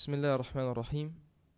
بسم الله الرحمن الرحيم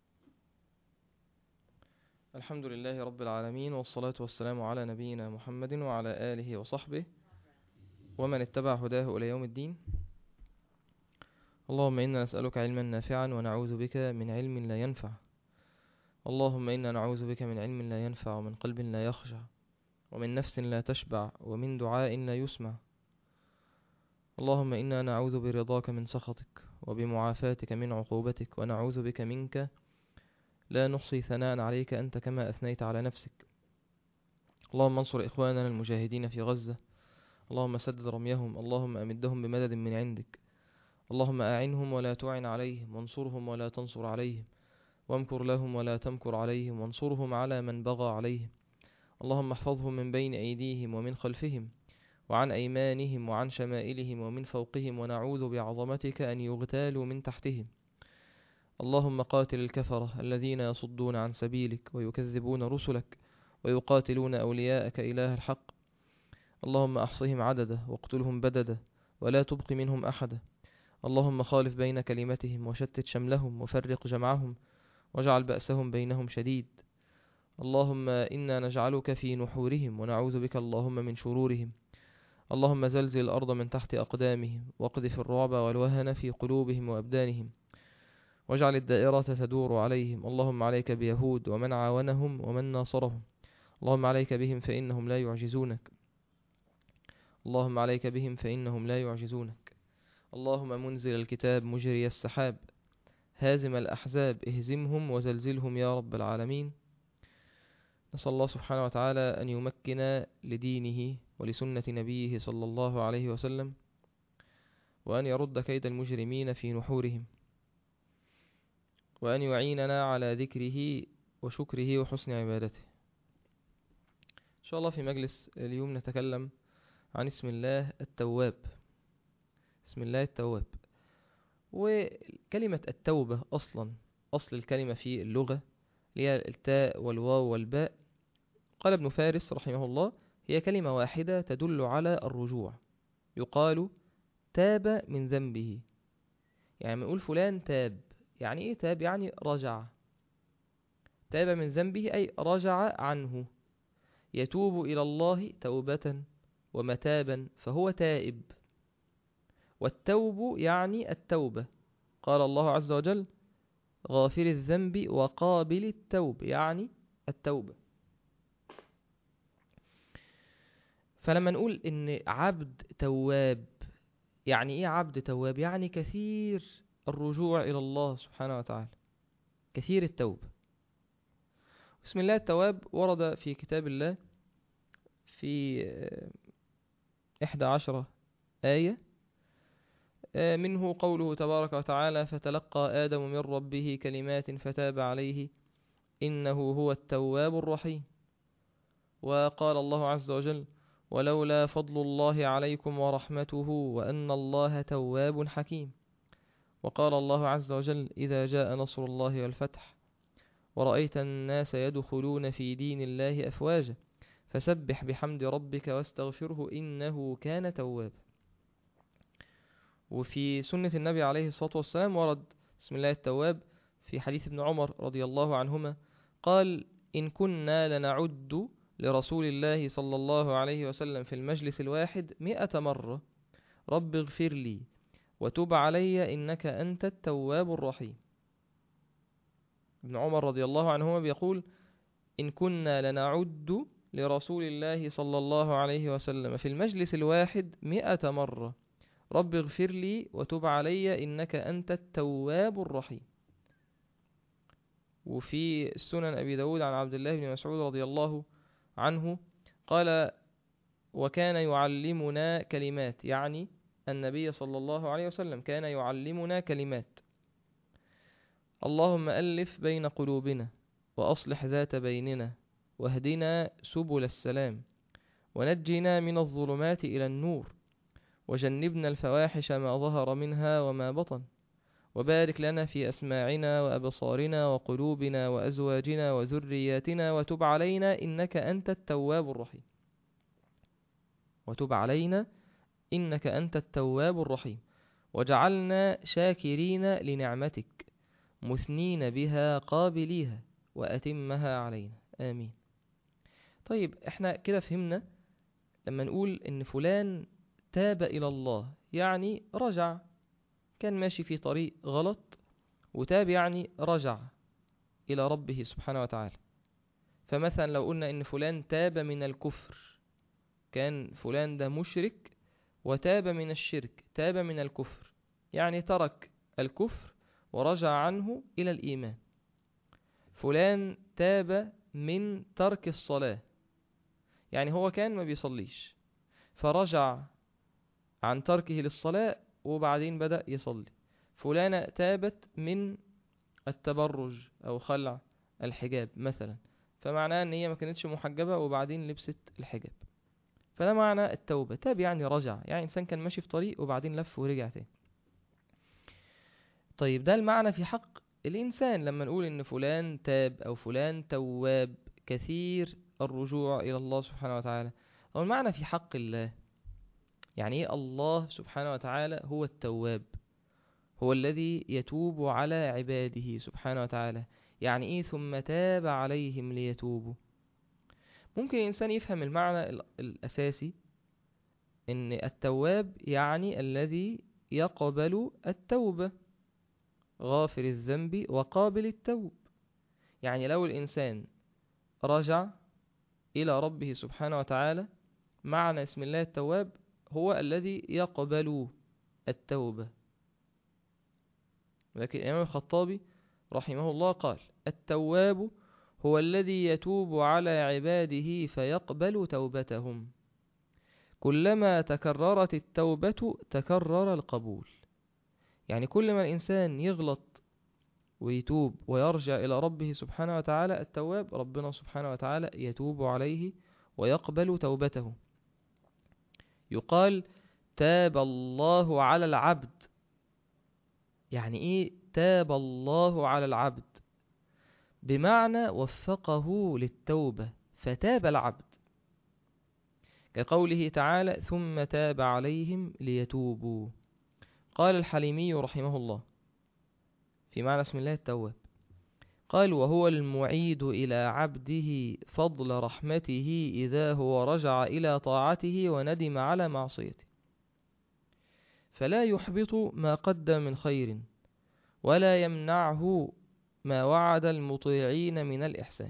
الحمد لله رب العالمين والصلاة والسلام على نبينا محمد وعلى آله وصحبه ومن اتبع هداه إلى يوم الدين اللهم إنا نسألك علما نافعا ونعوذ بك من علم لا ينفع اللهم إنا نعوذ بك من علم لا ينفع ومن قلب لا يخشع ومن نفس لا تشبع ومن دعاء لا يسمع اللهم إنا نعوذ برضاك من سخطك وبمعافاتك من عقوبتك ونعوذ بك منك لا نحصي ثناء عليك أنت كما أثنيت على نفسك اللهم انصر إخواننا المجاهدين في غزة اللهم سدد رميهم اللهم أمدهم بمدد من عندك اللهم أعنهم ولا تعن عليهم وانصرهم ولا تنصر عليهم وامكر لهم ولا تمكر عليهم وانصرهم على من بغى عليهم اللهم احفظهم من بين أيديهم ومن خلفهم وعن أيمانهم وعن شمائلهم ومن فوقهم ونعوذ بعظمتك أن يغتالوا من تحتهم اللهم قاتل الكفرة الذين يصدون عن سبيلك ويكذبون رسلك ويقاتلون أولياءك إله الحق اللهم أحصهم عددا واقتلهم بددا ولا تبق منهم أحدا اللهم خالف بين كلمتهم وشتت شملهم وفرق جمعهم واجعل بأسهم بينهم شديد اللهم إنا نجعلك في نحورهم ونعوذ بك اللهم من شرورهم اللهم زلزل الأرض من تحت أقدامهم واقذف الرعب والوهن في قلوبهم وأبدانهم واجعل الدائرة تدور عليهم اللهم عليك بيهود ومن عاونهم ومن ناصرهم اللهم عليك بهم فإنهم لا يعجزونك اللهم عليك بهم فإنهم لا يعجزونك اللهم منزل الكتاب مجري السحاب هازم الأحزاب اهزمهم وزلزلهم يا رب العالمين نسأل الله سبحانه وتعالى أن يمكن لدينه ولسنة نبيه صلى الله عليه وسلم وأن يرد كيد المجرمين في نحورهم وأن يعيننا على ذكره وشكره وحسن عبادته إن شاء الله في مجلس اليوم نتكلم عن اسم الله التواب اسم الله التواب وكلمة التوبة أصلا أصل الكلمة في اللغة هي التاء والواو والباء قال ابن فارس رحمه الله هي كلمة واحدة تدل على الرجوع يقال تاب من ذنبه يعني نقول فلان تاب يعني ايه تاب يعني رجع تاب من ذنبه أي رجع عنه يتوب إلى الله توبة ومتابا فهو تائب والتوب يعني التوبة قال الله عز وجل غافر الذنب وقابل التوب يعني التوبة فلما نقول ان عبد تواب يعني ايه عبد تواب يعني كثير الرجوع الى الله سبحانه وتعالى كثير التوبة بسم الله التواب ورد في كتاب الله في إحدى عشرة آية منه قوله تبارك وتعالى فتلقى آدم من ربه كلمات فتاب عليه إنه هو التواب الرحيم وقال الله عز وجل ولولا فضل الله عليكم ورحمته وأن الله تواب حكيم وقال الله عز وجل إذا جاء نصر الله والفتح ورأيت الناس يدخلون في دين الله أفواجا فسبح بحمد ربك واستغفره إنه كان توابا وفي سنة النبي عليه الصلاة والسلام ورد بسم الله التواب في حديث ابن عمر رضي الله عنهما قال إن كنا لنعد لرسول الله صلى الله عليه وسلم في المجلس الواحد مئة مرة رب اغفر لي وتب علي إنك أنت التواب الرحيم ابن عمر رضي الله عنهما بيقول إن كنا لنعد لرسول الله صلى الله عليه وسلم في المجلس الواحد مئة مرة رب اغفر لي وتب علي إنك أنت التواب الرحيم وفي سنن أبي داود عن عبد الله بن مسعود رضي الله عنه قال وكان يعلمنا كلمات يعني النبي صلى الله عليه وسلم كان يعلمنا كلمات اللهم ألف بين قلوبنا وأصلح ذات بيننا واهدنا سبل السلام ونجنا من الظلمات إلى النور وجنبنا الفواحش ما ظهر منها وما بطن وبارك لنا في أسماعنا وأبصارنا وقلوبنا وأزواجنا وذرياتنا وتب علينا إنك أنت التواب الرحيم وتب علينا إنك أنت التواب الرحيم وجعلنا شاكرين لنعمتك مثنين بها قابليها وأتمها علينا آمين طيب احنا كده فهمنا لما نقول ان فلان تاب إلى الله يعني رجع كان ماشي في طريق غلط وتاب يعني رجع إلى ربه سبحانه وتعالى فمثلا لو قلنا إن فلان تاب من الكفر كان فلان ده مشرك وتاب من الشرك تاب من الكفر يعني ترك الكفر ورجع عنه إلى الإيمان فلان تاب من ترك الصلاة يعني هو كان ما بيصليش فرجع عن تركه للصلاة وبعدين بدأ يصلي فلانة تابت من التبرج أو خلع الحجاب مثلا فمعناه ان هي ما كانتش محجبة وبعدين لبست الحجاب فده معنى التوبة تاب يعني رجع يعني إنسان كان ماشي في طريق وبعدين لف ورجع تاني طيب ده المعنى في حق الإنسان لما نقول إن فلان تاب أو فلان تواب كثير الرجوع إلى الله سبحانه وتعالى أو المعنى في حق الله يعني إيه الله سبحانه وتعالى هو التواب هو الذي يتوب على عباده سبحانه وتعالى يعني إيه ثم تاب عليهم ليتوبوا ممكن الإنسان يفهم المعنى الأساسي إن التواب يعني الذي يقبل التوبة غافر الذنب وقابل التوب يعني لو الإنسان رجع إلى ربه سبحانه وتعالى معنى اسم الله التواب هو الذي يقبل التوبة لكن الإمام الخطابي رحمه الله قال التواب هو الذي يتوب على عباده فيقبل توبتهم كلما تكررت التوبة تكرر القبول يعني كل ما الإنسان يغلط ويتوب ويرجع إلى ربه سبحانه وتعالى التواب ربنا سبحانه وتعالى يتوب عليه ويقبل توبته يقال تاب الله على العبد يعني إيه تاب الله على العبد بمعنى وفقه للتوبة فتاب العبد كقوله تعالى ثم تاب عليهم ليتوبوا قال الحليمي رحمه الله في معنى اسم الله التواب قال وهو المعيد إلى عبده فضل رحمته إذا هو رجع إلى طاعته وندم على معصيته فلا يحبط ما قدم من خير ولا يمنعه ما وعد المطيعين من الإحسان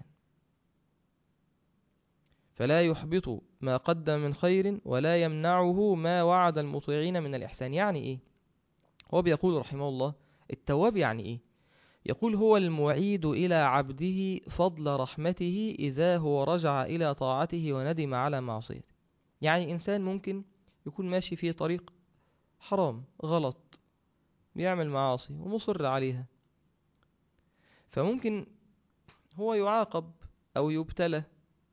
فلا يحبط ما قدم من خير ولا يمنعه ما وعد المطيعين من الإحسان يعني إيه هو بيقول رحمه الله التواب يعني إيه يقول هو المعيد إلى عبده فضل رحمته إذا هو رجع إلى طاعته وندم على معصيته يعني إنسان ممكن يكون ماشي في طريق حرام غلط بيعمل معاصي ومصر عليها فممكن هو يعاقب أو يبتلى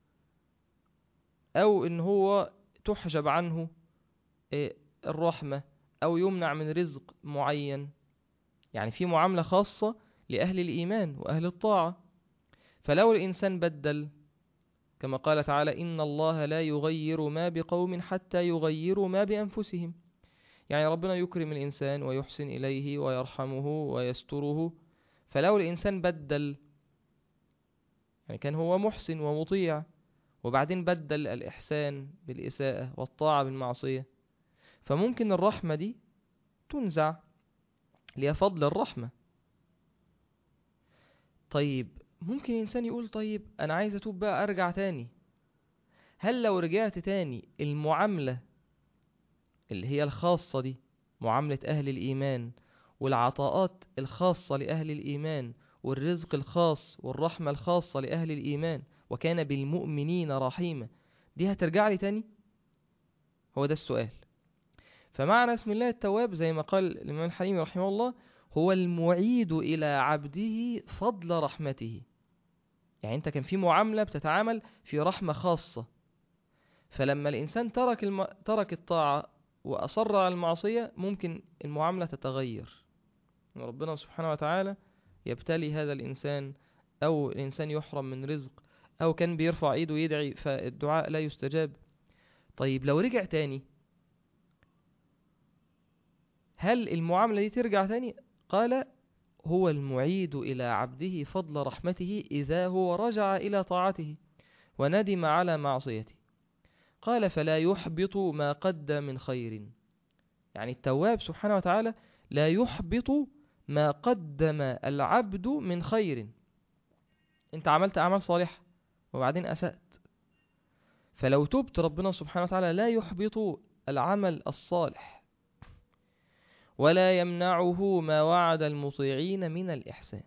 أو إن هو تحجب عنه الرحمة أو يمنع من رزق معين يعني في معاملة خاصة لأهل الإيمان وأهل الطاعة فلو الإنسان بدل كما قال تعالى إن الله لا يغير ما بقوم حتى يغيروا ما بأنفسهم يعني ربنا يكرم الإنسان ويحسن إليه ويرحمه ويستره فلو الإنسان بدل يعني كان هو محسن ومطيع وبعدين بدل الإحسان بالإساءة والطاعة بالمعصية فممكن الرحمة دي تنزع لفضل الرحمة طيب ممكن الإنسان يقول طيب أنا عايز أتوب بقى أرجع تاني هل لو رجعت تاني المعاملة اللي هي الخاصة دي معاملة أهل الإيمان والعطاءات الخاصة لأهل الإيمان والرزق الخاص والرحمة الخاصة لأهل الإيمان وكان بالمؤمنين رحيما دي هترجع لي تاني هو ده السؤال فمعنى اسم الله التواب زي ما قال الإمام الحليم رحمه الله هو المعيد إلى عبده فضل رحمته يعني أنت كان في معاملة بتتعامل في رحمة خاصة فلما الإنسان ترك, الم... ترك الطاعة وأصر على المعصية ممكن المعاملة تتغير ربنا سبحانه وتعالى يبتلي هذا الإنسان أو الإنسان يحرم من رزق أو كان بيرفع إيده ويدعي فالدعاء لا يستجاب طيب لو رجع تاني هل المعاملة دي ترجع تاني قال هو المعيد إلى عبده فضل رحمته إذا هو رجع إلى طاعته وندم على معصيته قال فلا يحبط ما قد من خير يعني التواب سبحانه وتعالى لا يحبط ما قدم العبد من خير انت عملت أعمال صالحة وبعدين أسأت فلو تبت ربنا سبحانه وتعالى لا يحبط العمل الصالح ولا يمنعه ما وعد المطيعين من الإحسان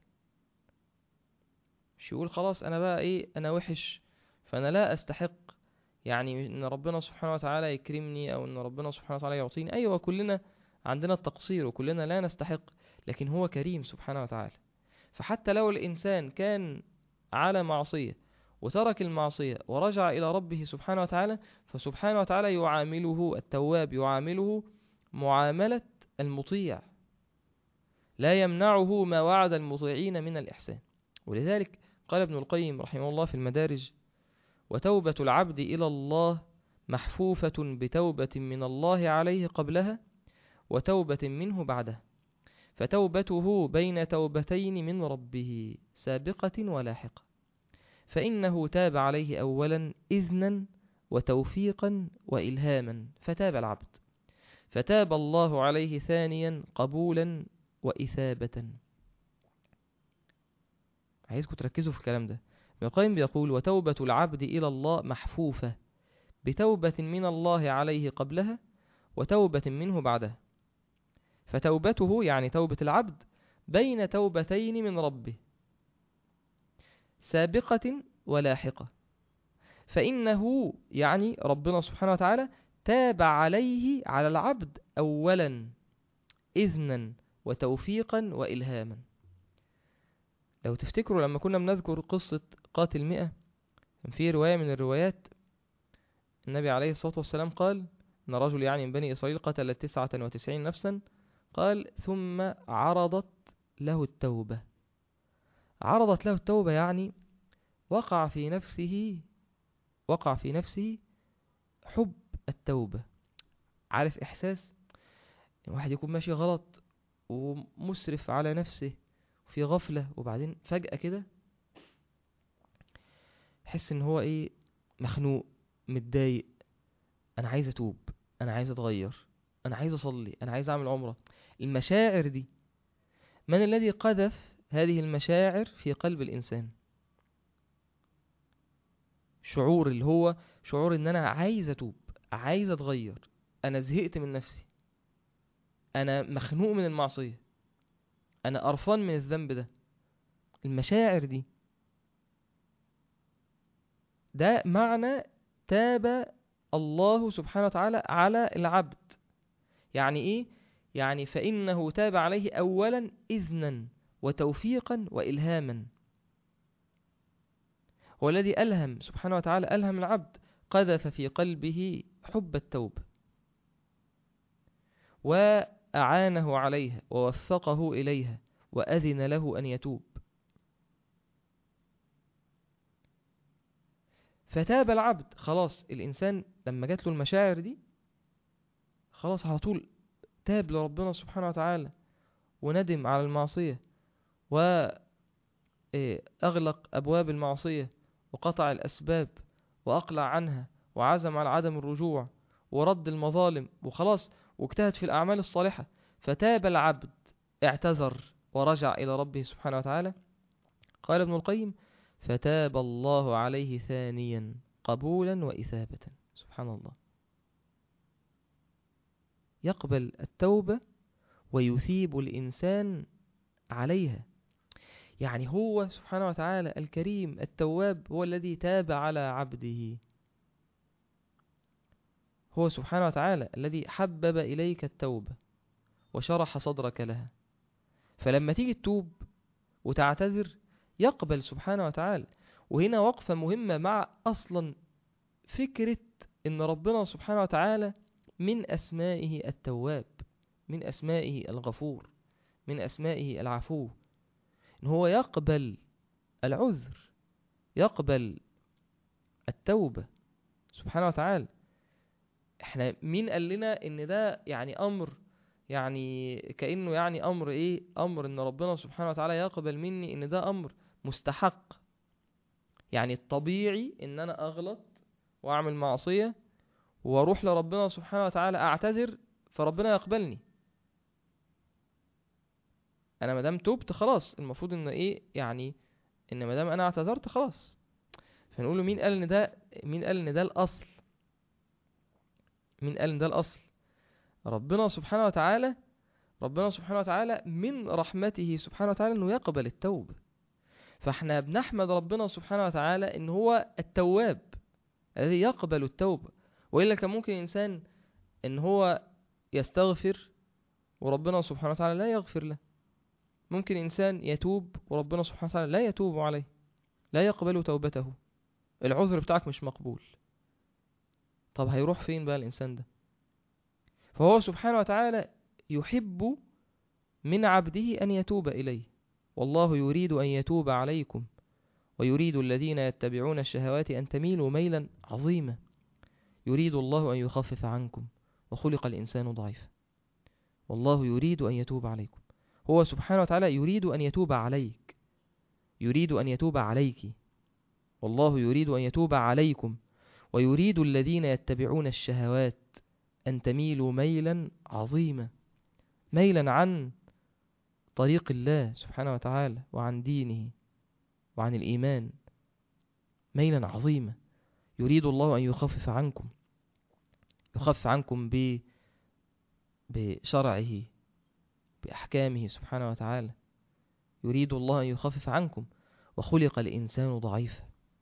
مش يقول خلاص أنا بقى إيه أنا وحش فأنا لا أستحق يعني إن ربنا سبحانه وتعالى يكرمني أو إن ربنا سبحانه وتعالى يعطيني أيوة كلنا عندنا التقصير وكلنا لا نستحق لكن هو كريم سبحانه وتعالى فحتى لو الإنسان كان على معصية وترك المعصية ورجع إلى ربه سبحانه وتعالى فسبحانه وتعالى يعامله التواب يعامله معاملة المطيع لا يمنعه ما وعد المطيعين من الإحسان ولذلك قال ابن القيم رحمه الله في المدارج وتوبة العبد إلى الله محفوفة بتوبة من الله عليه قبلها وتوبة منه بعدها فتوبته بين توبتين من ربه سابقة ولاحقة فإنه تاب عليه أولا إذنا وتوفيقا وإلهاما فتاب العبد فتاب الله عليه ثانيا قبولا وإثابة عايزكم تركزوا في الكلام ده ابن القيم بيقول وتوبة العبد إلى الله محفوفة بتوبة من الله عليه قبلها وتوبة منه بعدها فتوبته يعني توبة العبد بين توبتين من ربه سابقة ولاحقة فإنه يعني ربنا سبحانه وتعالى تاب عليه على العبد أولا إذنا وتوفيقا وإلهاما لو تفتكروا لما كنا بنذكر قصة قاتل مئة في رواية من الروايات النبي عليه الصلاة والسلام قال إن رجل يعني من بني إسرائيل قتل تسعة وتسعين نفسا قال ثم عرضت له التوبة عرضت له التوبة يعني وقع في نفسه وقع في نفسه حب التوبة عارف إحساس الواحد يكون ماشي غلط ومسرف على نفسه في غفلة وبعدين فجأة كده يحس ان هو ايه مخنوق متضايق انا عايز اتوب انا عايز اتغير انا عايز اصلي انا عايز اعمل عمرة المشاعر دي من الذي قذف هذه المشاعر في قلب الانسان شعور اللي هو شعور ان انا عايز اتوب عايز اتغير انا زهقت من نفسي انا مخنوق من المعصية انا قرفان من الذنب ده المشاعر دي ده معنى تاب الله سبحانه وتعالى على العبد يعني ايه يعني فإنه تاب عليه أولا إذنا وتوفيقا وإلهاما هو الذي ألهم سبحانه وتعالى ألهم العبد قذف في قلبه حب التوبة وأعانه عليها ووفقه إليها وأذن له أن يتوب فتاب العبد خلاص الإنسان لما جات له المشاعر دي خلاص على طول تاب لربنا سبحانه وتعالى وندم على المعصية وأغلق أبواب المعصية وقطع الأسباب وأقلع عنها وعزم على عدم الرجوع ورد المظالم وخلاص واجتهد في الأعمال الصالحة فتاب العبد اعتذر ورجع إلى ربه سبحانه وتعالى قال ابن القيم فتاب الله عليه ثانيا قبولا وإثابة سبحان الله يقبل التوبة ويثيب الإنسان عليها يعني هو سبحانه وتعالى الكريم التواب هو الذي تاب على عبده هو سبحانه وتعالى الذي حبب إليك التوبة وشرح صدرك لها فلما تيجي تتوب وتعتذر يقبل سبحانه وتعالى وهنا وقفة مهمة مع أصلا فكرة إن ربنا سبحانه وتعالى من أسمائه التواب من أسمائه الغفور من أسمائه العفو إن هو يقبل العذر يقبل التوبة سبحانه وتعالى احنا مين قال لنا ان ده يعني امر يعني كأنه يعني أمر إيه أمر إن ربنا سبحانه وتعالى يقبل مني إن ده أمر مستحق يعني الطبيعي إن أنا أغلط وأعمل معصية وأروح لربنا سبحانه وتعالى أعتذر فربنا يقبلني أنا مادام تبت خلاص المفروض إن إيه يعني إن مادام أنا اعتذرت خلاص فنقول له مين قال إن ده مين قال إن ده الأصل مين قال إن ده الأصل ربنا سبحانه وتعالى ربنا سبحانه وتعالى من رحمته سبحانه وتعالى انه يقبل التوبة فاحنا بنحمد ربنا سبحانه وتعالى ان هو التواب الذي يقبل التوبة وإلا كان ممكن إنسان ان هو يستغفر وربنا سبحانه وتعالى لا يغفر له ممكن إنسان يتوب وربنا سبحانه وتعالى لا يتوب عليه لا يقبل توبته العذر بتاعك مش مقبول طب هيروح فين بقى الإنسان ده فهو سبحانه وتعالى يحب من عبده أن يتوب إليه والله يريد أن يتوب عليكم ويريد الذين يتبعون الشهوات أن تميلوا ميلا عظيما يريد الله أن يخفف عنكم وخلق الإنسان ضعيفا والله يريد أن يتوب عليكم هو سبحانه وتعالى يريد أن يتوب عليك يريد أن يتوب عليك والله يريد أن يتوب عليكم ويريد الذين يتبعون الشهوات أن تميلوا ميلا عظيما ميلا عن طريق الله سبحانه وتعالى وعن دينه وعن الإيمان ميلا عظيما يريد الله أن يخفف عنكم يخفف عنكم ب بشرعه بأحكامه سبحانه وتعالى يريد الله أن يخفف عنكم وخلق الإنسان ضعيفا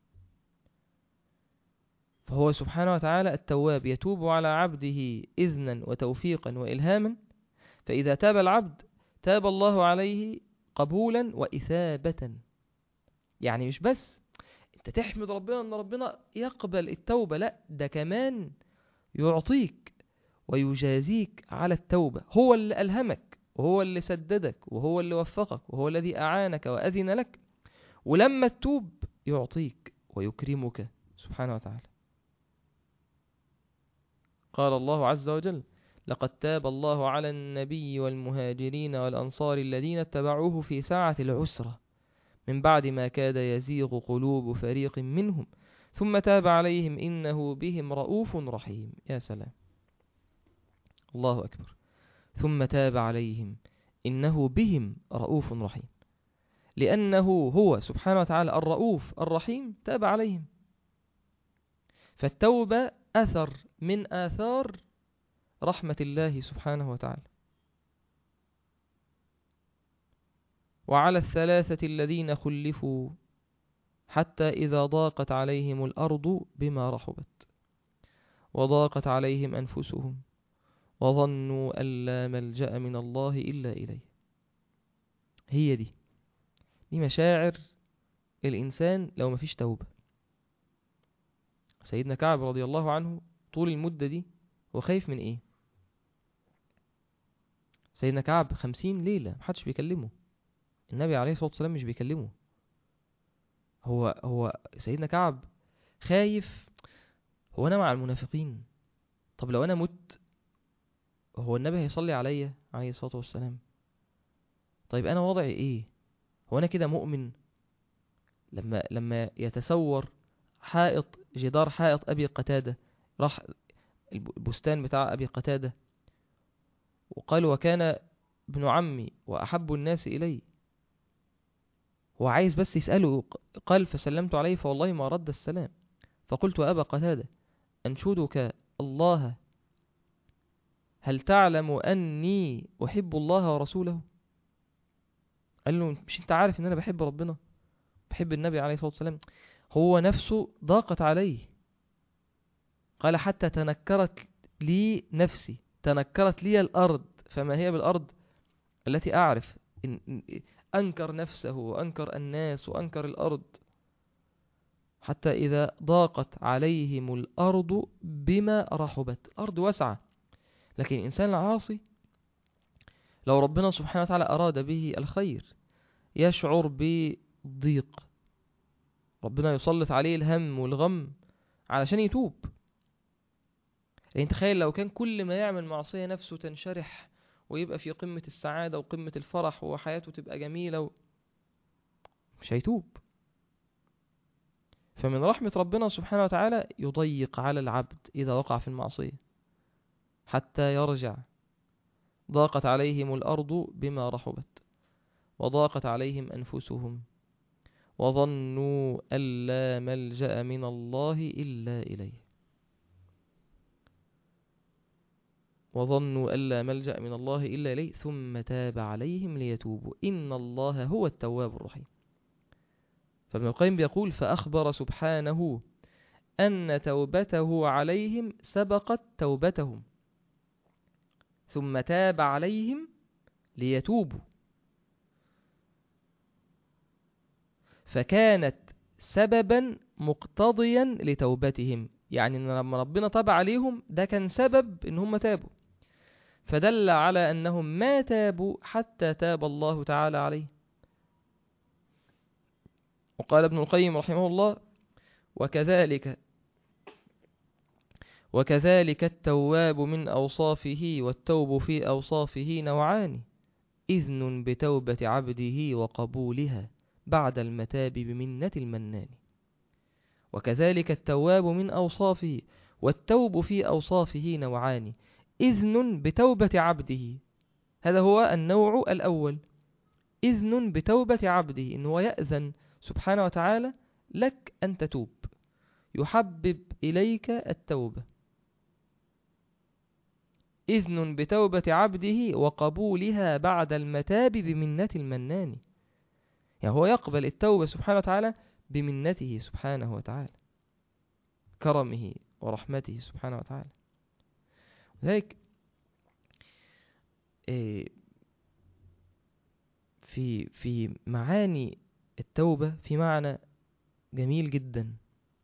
فهو سبحانه وتعالى التواب يتوب على عبده إذنا وتوفيقا وإلهاما فإذا تاب العبد تاب الله عليه قبولا وإثابة يعني مش بس انت تحمد ربنا ان ربنا يقبل التوبة لا ده كمان يعطيك ويجازيك على التوبة هو اللي ألهمك وهو اللي سددك وهو اللي وفقك وهو الذي أعانك وأذن لك ولما تتوب يعطيك ويكرمك سبحانه وتعالى قال الله عز وجل لقد تاب الله على النبي والمهاجرين والأنصار الذين اتبعوه في ساعة العسرة من بعد ما كاد يزيغ قلوب فريق منهم ثم تاب عليهم إنه بهم رؤوف رحيم يا سلام الله أكبر ثم تاب عليهم إنه بهم رؤوف رحيم لأنه هو سبحانه وتعالى الرؤوف الرحيم تاب عليهم فالتوبة أثر من آثار رحمة الله سبحانه وتعالى وعلى الثلاثة الذين خلفوا حتى إذا ضاقت عليهم الأرض بما رحبت وضاقت عليهم أنفسهم وظنوا أن لا ملجأ من الله إلا إليه هي دي دي مشاعر الإنسان لو مفيش توبة سيدنا كعب رضي الله عنه طول المدة دي هو خايف من ايه سيدنا كعب خمسين ليلة محدش بيكلمه النبي عليه الصلاة والسلام مش بيكلمه هو هو سيدنا كعب خايف هو انا مع المنافقين طب لو انا مت هو النبي هيصلي عليا عليه الصلاة والسلام طيب انا وضعي ايه هو انا كده مؤمن لما لما يتسور حائط جدار حائط ابي قتادة راح البستان بتاع ابي قتادة وقال وكان ابن عمي واحب الناس الي هو عايز بس يسأله قال فسلمت عليه فوالله ما رد السلام فقلت أبا قتادة أنشدك الله هل تعلم أني أحب الله ورسوله قال له مش انت عارف ان انا بحب ربنا بحب النبي عليه الصلاة والسلام هو نفسه ضاقت عليه قال حتى تنكرت لي نفسي تنكرت لي الأرض فما هي بالأرض التي أعرف إن أنكر نفسه وأنكر الناس وأنكر الأرض حتى إذا ضاقت عليهم الأرض بما رحبت الأرض واسعة لكن الإنسان العاصي لو ربنا سبحانه وتعالى أراد به الخير يشعر بضيق ربنا يسلط عليه الهم والغم علشان يتوب يعني تخيل لو كان كل ما يعمل معصية نفسه تنشرح ويبقى في قمة السعادة وقمة الفرح وحياته تبقى جميلة و... مش هيتوب فمن رحمة ربنا سبحانه وتعالى يضيق على العبد إذا وقع في المعصية حتى يرجع ضاقت عليهم الأرض بما رحبت وضاقت عليهم أنفسهم وظنوا أن لا ملجأ من الله إلا إليه وظنوا أن لا ملجأ من الله إلا إليه ثم تاب عليهم ليتوبوا إن الله هو التواب الرحيم فابن القيم بيقول فأخبر سبحانه أن توبته عليهم سبقت توبتهم ثم تاب عليهم ليتوبوا فكانت سببا مقتضيا لتوبتهم يعني ان لما ربنا تاب عليهم ده كان سبب ان هم تابوا فدل على انهم ما تابوا حتى تاب الله تعالى عليه وقال ابن القيم رحمه الله وكذلك وكذلك التواب من أوصافه والتوب في أوصافه نوعان إذن بتوبة عبده وقبولها بعد المتاب بمنة المنان وكذلك التواب من أوصافه والتوب في أوصافه نوعان إذن بتوبة عبده هذا هو النوع الأول إذن بتوبة عبده إنه يأذن سبحانه وتعالى لك أن تتوب يحبب إليك التوبة إذن بتوبة عبده وقبولها بعد المتاب بمنة المنان يعني هو يقبل التوبة سبحانه وتعالى بمنته سبحانه وتعالى كرمه ورحمته سبحانه وتعالى لذلك في في معاني التوبة في معنى جميل جدا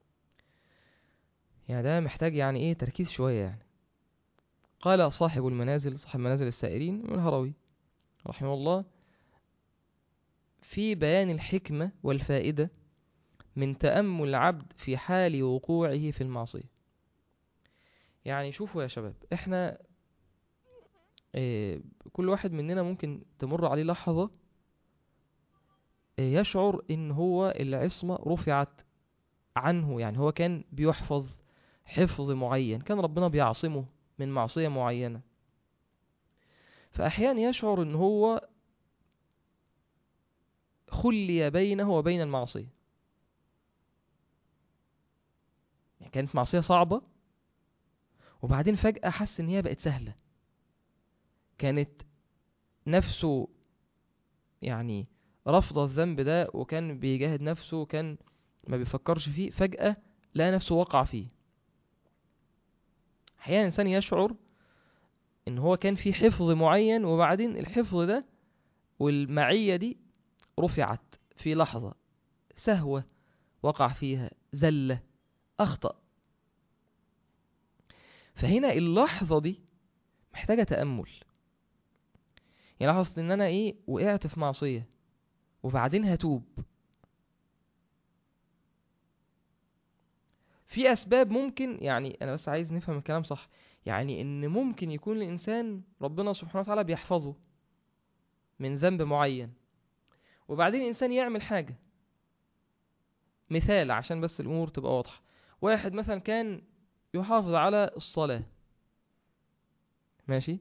يعني ده محتاج يعني ايه تركيز شوية يعني قال صاحب المنازل صاحب منازل السائرين من الهروي رحمه الله في بيان الحكمة والفائدة من تأمل العبد في حال وقوعه في المعصية يعني شوفوا يا شباب احنا اه كل واحد مننا ممكن تمر عليه لحظة اه يشعر ان هو العصمة رفعت عنه يعني هو كان بيحفظ حفظ معين كان ربنا بيعصمه من معصية معينة فأحيانا يشعر ان هو خلي بينه وبين المعصية يعني كانت معصية صعبة وبعدين فجأة حس ان هي بقت سهلة كانت نفسه يعني رفض الذنب ده وكان بيجاهد نفسه وكان ما بيفكرش فيه فجأة لقى نفسه وقع فيه احيانا الانسان يشعر ان هو كان في حفظ معين وبعدين الحفظ ده والمعية دي رفعت في لحظة سهوة وقع فيها زلة أخطأ فهنا اللحظة دي محتاجة تأمل يعني لاحظت ان انا ايه وقعت في معصية وبعدين هتوب في اسباب ممكن يعني انا بس عايز نفهم الكلام صح يعني ان ممكن يكون الانسان ربنا سبحانه وتعالى بيحفظه من ذنب معين وبعدين الانسان يعمل حاجة مثال عشان بس الامور تبقى واضحة واحد مثلا كان يحافظ على الصلاة ماشي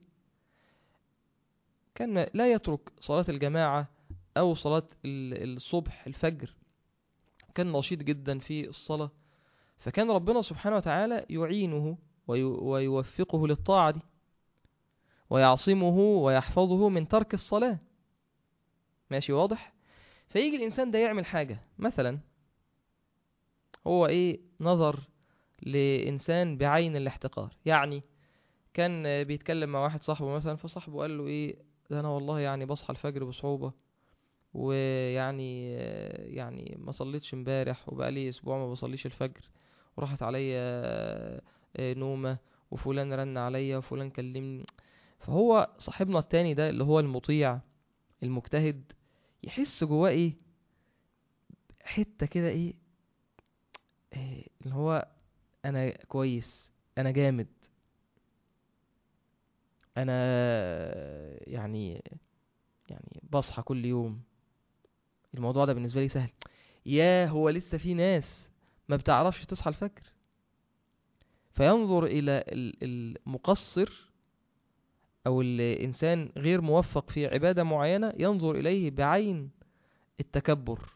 كان لا يترك صلاة الجماعة أو صلاة الصبح الفجر كان نشيط جدا في الصلاة فكان ربنا سبحانه وتعالى يعينه ويوفقه للطاعة دي ويعصمه ويحفظه من ترك الصلاة ماشي واضح فيجي الإنسان ده يعمل حاجة مثلا هو إيه نظر لإنسان بعين الاحتقار يعني كان بيتكلم مع واحد صاحبه مثلا فصاحبه قال له إيه ده أنا والله يعني بصحى الفجر بصعوبة ويعني يعني ما صليتش امبارح وبقالي اسبوع ما بصليش الفجر وراحت عليا نومة وفلان رن عليا وفلان كلمني فهو صاحبنا التاني ده اللي هو المطيع المجتهد يحس جواه ايه حتة كده ايه, إيه اللي هو انا كويس انا جامد انا يعني يعني بصحى كل يوم الموضوع ده بالنسبه لي سهل يا هو لسه في ناس ما بتعرفش تصحى الفجر فينظر الى ال- المقصر او الانسان غير موفق في عباده معينه ينظر اليه بعين التكبر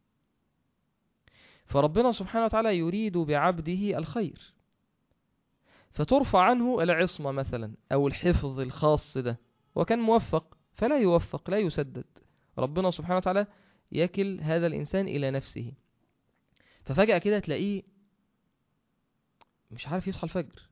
فربنا سبحانه وتعالى يريد بعبده الخير فترفع عنه العصمة مثلا أو الحفظ الخاص ده وكان موفق فلا يوفق لا يسدد ربنا سبحانه وتعالى يكل هذا الإنسان إلى نفسه ففجأة كده تلاقيه مش عارف يصحى الفجر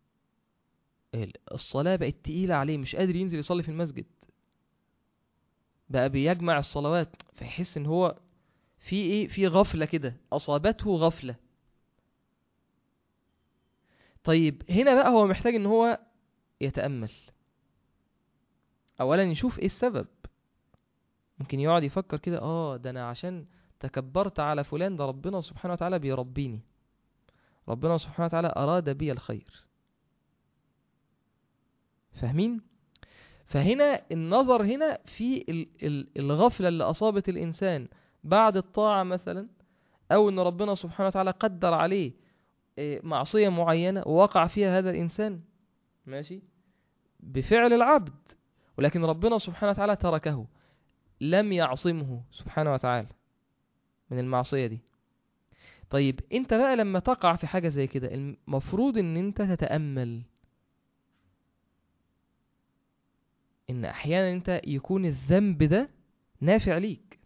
الصلاة بقت تقيلة عليه مش قادر ينزل يصلي في المسجد بقى بيجمع الصلوات فيحس ان هو في ايه في غفلة كده اصابته غفلة طيب هنا بقى هو محتاج ان هو يتأمل اولا يشوف ايه السبب ممكن يقعد يفكر كده اه ده انا عشان تكبرت على فلان ده ربنا سبحانه وتعالى بيربيني ربنا سبحانه وتعالى اراد بي الخير فاهمين فهنا النظر هنا في ال- ال- الغفلة اللي أصابت الإنسان بعد الطاعة مثلا أو أن ربنا سبحانه وتعالى قدر عليه إيه، معصية معينة ووقع فيها هذا الإنسان ماشي بفعل العبد ولكن ربنا سبحانه وتعالى تركه لم يعصمه سبحانه وتعالى من المعصية دي طيب انت بقى لما تقع في حاجة زي كده المفروض ان انت تتأمل ان احيانا انت يكون الذنب ده نافع ليك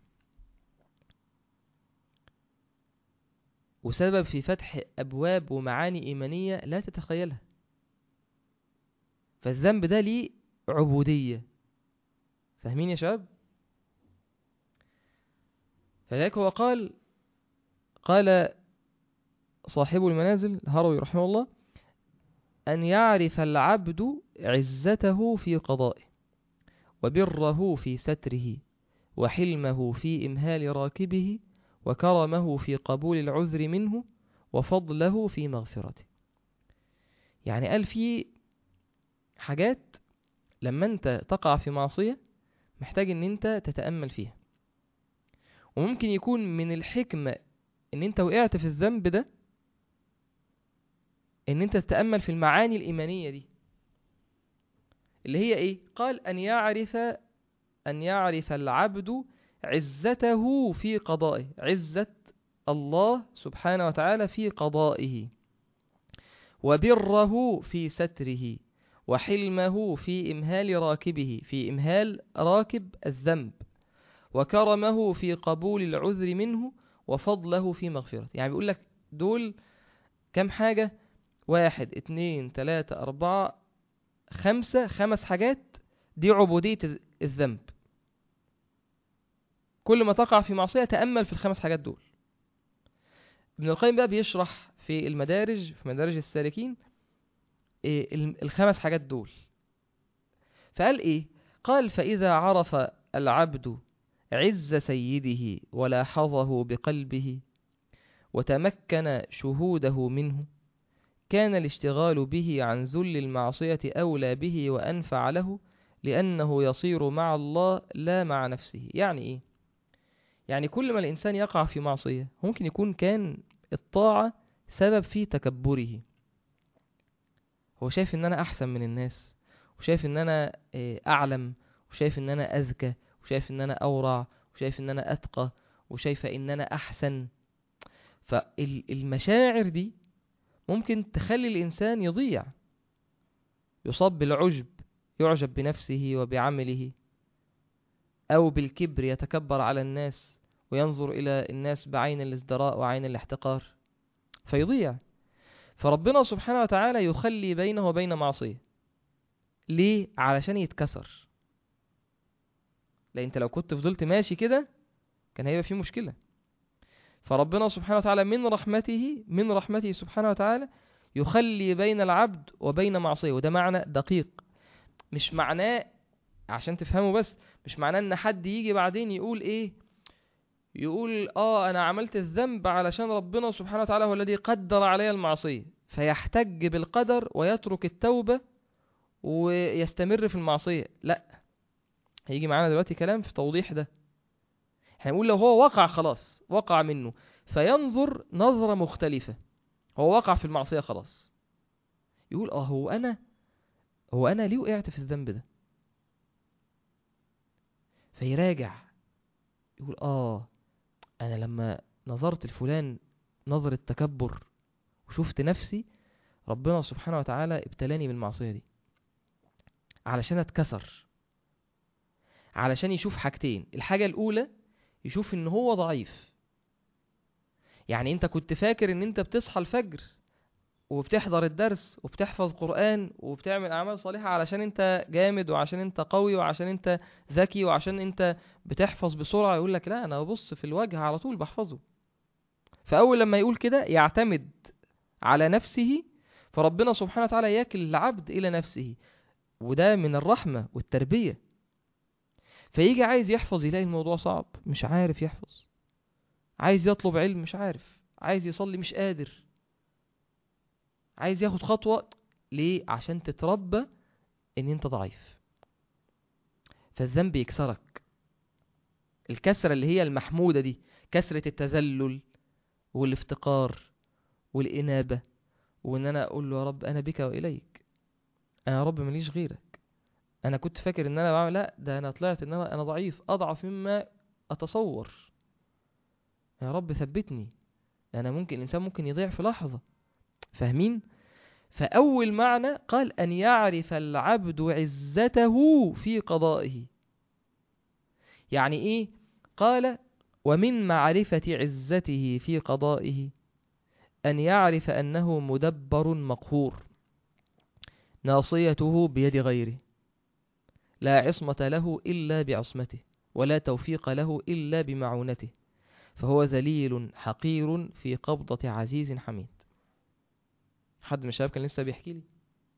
وسبب في فتح ابواب ومعاني ايمانيه لا تتخيلها فالذنب ده ليه عبوديه فاهمين يا شباب فذلك هو قال قال صاحب المنازل الهروي رحمه الله أن يعرف العبد عزته في قضائه وبره في ستره وحلمه في إمهال راكبه وكرمه في قبول العذر منه وفضله في مغفرته يعني قال في حاجات لما انت تقع في معصية محتاج ان انت تتأمل فيها وممكن يكون من الحكمة ان انت وقعت في الذنب ده ان انت تتأمل في المعاني الإيمانية دي اللي هي ايه قال ان يعرف ان يعرف العبد عزته في قضائه عزة الله سبحانه وتعالى في قضائه وبره في ستره وحلمه في إمهال راكبه في إمهال راكب الذنب وكرمه في قبول العذر منه وفضله في مغفرته يعني بيقول لك دول كم حاجة واحد اتنين تلاتة أربعة خمسة خمس حاجات دي عبودية الذنب كل ما تقع في معصية تأمل في الخمس حاجات دول ابن القيم بقى بيشرح في المدارج في مدارج السالكين إيه ال- الخمس حاجات دول فقال ايه قال فإذا عرف العبد عز سيده ولاحظه بقلبه وتمكن شهوده منه كان الاشتغال به عن ذل المعصية أولى به وأنفع له لأنه يصير مع الله لا مع نفسه يعني إيه؟ يعني كل ما الإنسان يقع في معصية ممكن يكون كان الطاعة سبب في تكبره هو شايف ان انا احسن من الناس وشايف ان انا آه، اعلم وشايف ان انا اذكى وشايف ان انا اورع وشايف ان انا اتقى وشايف ان انا احسن فالمشاعر دي ممكن تخلي الانسان يضيع يصاب بالعجب يعجب بنفسه وبعمله او بالكبر يتكبر على الناس وينظر الى الناس بعين الازدراء وعين الاحتقار فيضيع فربنا سبحانه وتعالى يخلي بينه وبين معصية ليه؟ علشان يتكسر لأن انت لو كنت فضلت ماشي كده كان هيبقى في مشكلة فربنا سبحانه وتعالى من رحمته من رحمته سبحانه وتعالى يخلي بين العبد وبين معصية وده معنى دقيق مش معناه عشان تفهموا بس مش معناه ان حد يجي بعدين يقول ايه يقول اه انا عملت الذنب علشان ربنا سبحانه وتعالى هو الذي قدر علي المعصية فيحتج بالقدر ويترك التوبة ويستمر في المعصية لا هيجي معانا دلوقتي كلام في توضيح ده هنقول لو هو وقع خلاص وقع منه فينظر نظرة مختلفة هو وقع في المعصية خلاص يقول اه هو انا هو انا ليه وقعت في الذنب ده فيراجع يقول اه انا لما نظرت لفلان نظرة تكبر وشفت نفسي ربنا سبحانه وتعالى ابتلاني بالمعصية دي علشان اتكسر علشان يشوف حاجتين الحاجة الأولى يشوف ان هو ضعيف يعني انت كنت فاكر ان انت بتصحى الفجر وبتحضر الدرس وبتحفظ قرآن وبتعمل أعمال صالحة علشان انت جامد وعشان انت قوي وعشان انت ذكي وعشان انت بتحفظ بسرعة يقول لك لا انا ببص في الوجه على طول بحفظه فأول لما يقول كده يعتمد على نفسه فربنا سبحانه وتعالى يكل العبد إلى نفسه وده من الرحمة والتربية فيجي عايز يحفظ يلاقي الموضوع صعب مش عارف يحفظ عايز يطلب علم مش عارف عايز يصلي مش قادر عايز ياخد خطوة ليه عشان تتربى ان انت ضعيف فالذنب يكسرك الكسرة اللي هي المحمودة دي كسرة التذلل والافتقار والإنابة وان انا اقول له يا رب انا بك واليك انا يا رب ماليش غيرك انا كنت فاكر ان انا بعمل لا ده انا طلعت ان انا انا ضعيف اضعف مما اتصور يا رب ثبتني انا ممكن الانسان ممكن يضيع في لحظة فاهمين فاول معنى قال ان يعرف العبد عزته في قضائه يعني ايه قال ومن معرفة عزته في قضائه أن يعرف أنه مدبر مقهور ناصيته بيد غيره لا عصمة له إلا بعصمته ولا توفيق له إلا بمعونته فهو ذليل حقير في قبضة عزيز حميد حد من الشباب كان لسه بيحكي لي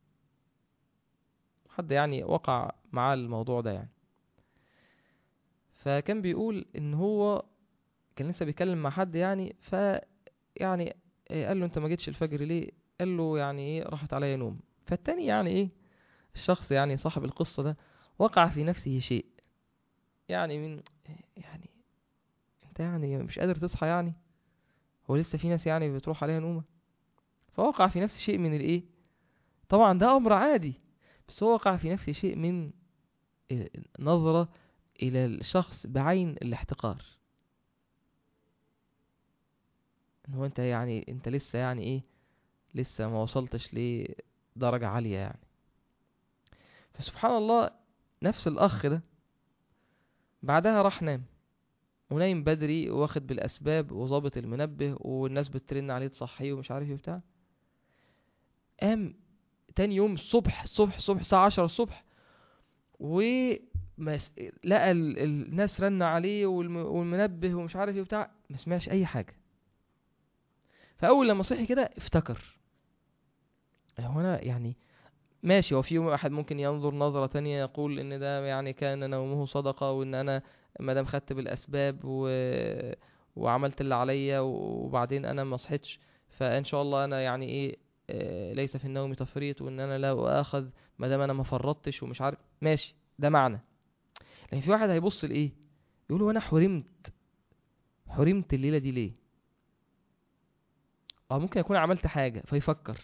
حد يعني وقع معاه الموضوع ده يعني فكان بيقول ان هو كان لسه بيتكلم مع حد يعني ف يعني إيه قال له انت ما جيتش الفجر ليه قال له يعني ايه راحت عليا نوم فالتاني يعني ايه الشخص يعني صاحب القصة ده وقع في نفسه شيء يعني من يعني انت يعني مش قادر تصحى يعني هو لسه في ناس يعني بتروح عليها نومة فوقع في نفسه شيء من الايه طبعا ده امر عادي بس هو وقع في نفسه شيء من نظرة الى الشخص بعين الاحتقار ان هو انت يعني انت لسه يعني ايه لسه ما وصلتش لدرجة عالية يعني فسبحان الله نفس الاخ ده بعدها راح نام ونايم بدري واخد بالاسباب وظابط المنبه والناس بترن عليه تصحيه ومش عارف ايه وبتاع قام تاني يوم الصبح الصبح الصبح الساعة عشرة الصبح و لقى ال... الناس رن عليه والم... والمنبه ومش عارف ايه وبتاع ما سمعش اي حاجة فاول لما صحي كده افتكر هو انا يعني ماشي هو في واحد ممكن ينظر نظرة تانية يقول ان ده يعني كان نومه صدقة وان انا ما دام خدت بالاسباب و... وعملت اللي عليا وبعدين انا ما صحيتش فان شاء الله انا يعني ايه آه ليس في النوم تفريط وان انا لا اخذ ما دام انا ما فرطتش ومش عارف ماشي ده معنى لكن في واحد هيبص لايه يقول انا حرمت حرمت الليلة دي ليه اه ممكن يكون عملت حاجة فيفكر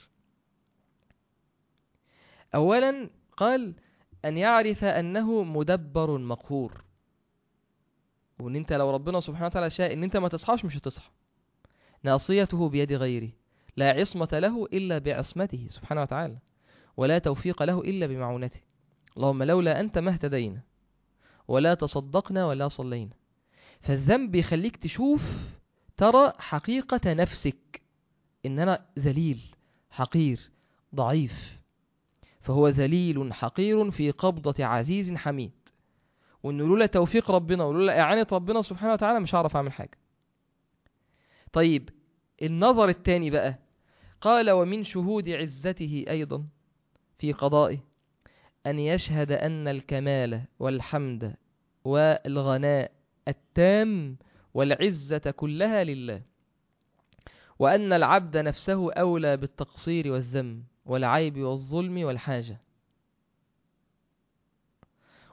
اولا قال ان يعرف انه مدبر مقهور وان انت لو ربنا سبحانه وتعالى شاء ان انت ما تصحاش مش هتصحى ناصيته بيد غيره لا عصمة له إلا بعصمته سبحانه وتعالى ولا توفيق له إلا بمعونته اللهم لولا أنت ما اهتدينا ولا تصدقنا ولا صلينا فالذنب يخليك تشوف ترى حقيقة نفسك إن أنا ذليل حقير ضعيف فهو ذليل حقير في قبضة عزيز حميد وإنه لولا توفيق ربنا ولولا إعانة ربنا سبحانه وتعالى مش هعرف أعمل حاجة طيب النظر الثاني بقى قال ومن شهود عزته أيضا في قضائه أن يشهد أن الكمال والحمد والغناء التام والعزة كلها لله وأن العبد نفسه أولى بالتقصير والذم والعيب والظلم والحاجة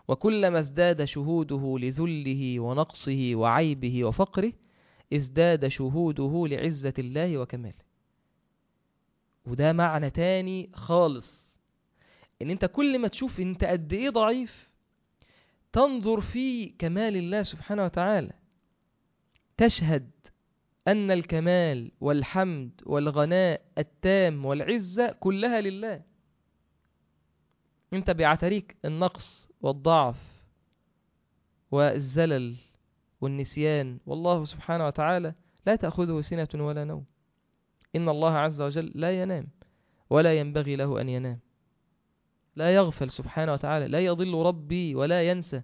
وكلما ازداد شهوده لذله ونقصه وعيبه وفقره ازداد شهوده لعزة الله وكماله وده معنى تاني خالص ان انت كل ما تشوف انت قد ايه ضعيف تنظر في كمال الله سبحانه وتعالى تشهد أن الكمال والحمد والغناء التام والعزة كلها لله انت بيعتريك النقص والضعف والزلل والنسيان والله سبحانه وتعالى لا تأخذه سنة ولا نوم إن الله عز وجل لا ينام ولا ينبغي له أن ينام لا يغفل سبحانه وتعالى لا يضل ربي ولا ينسى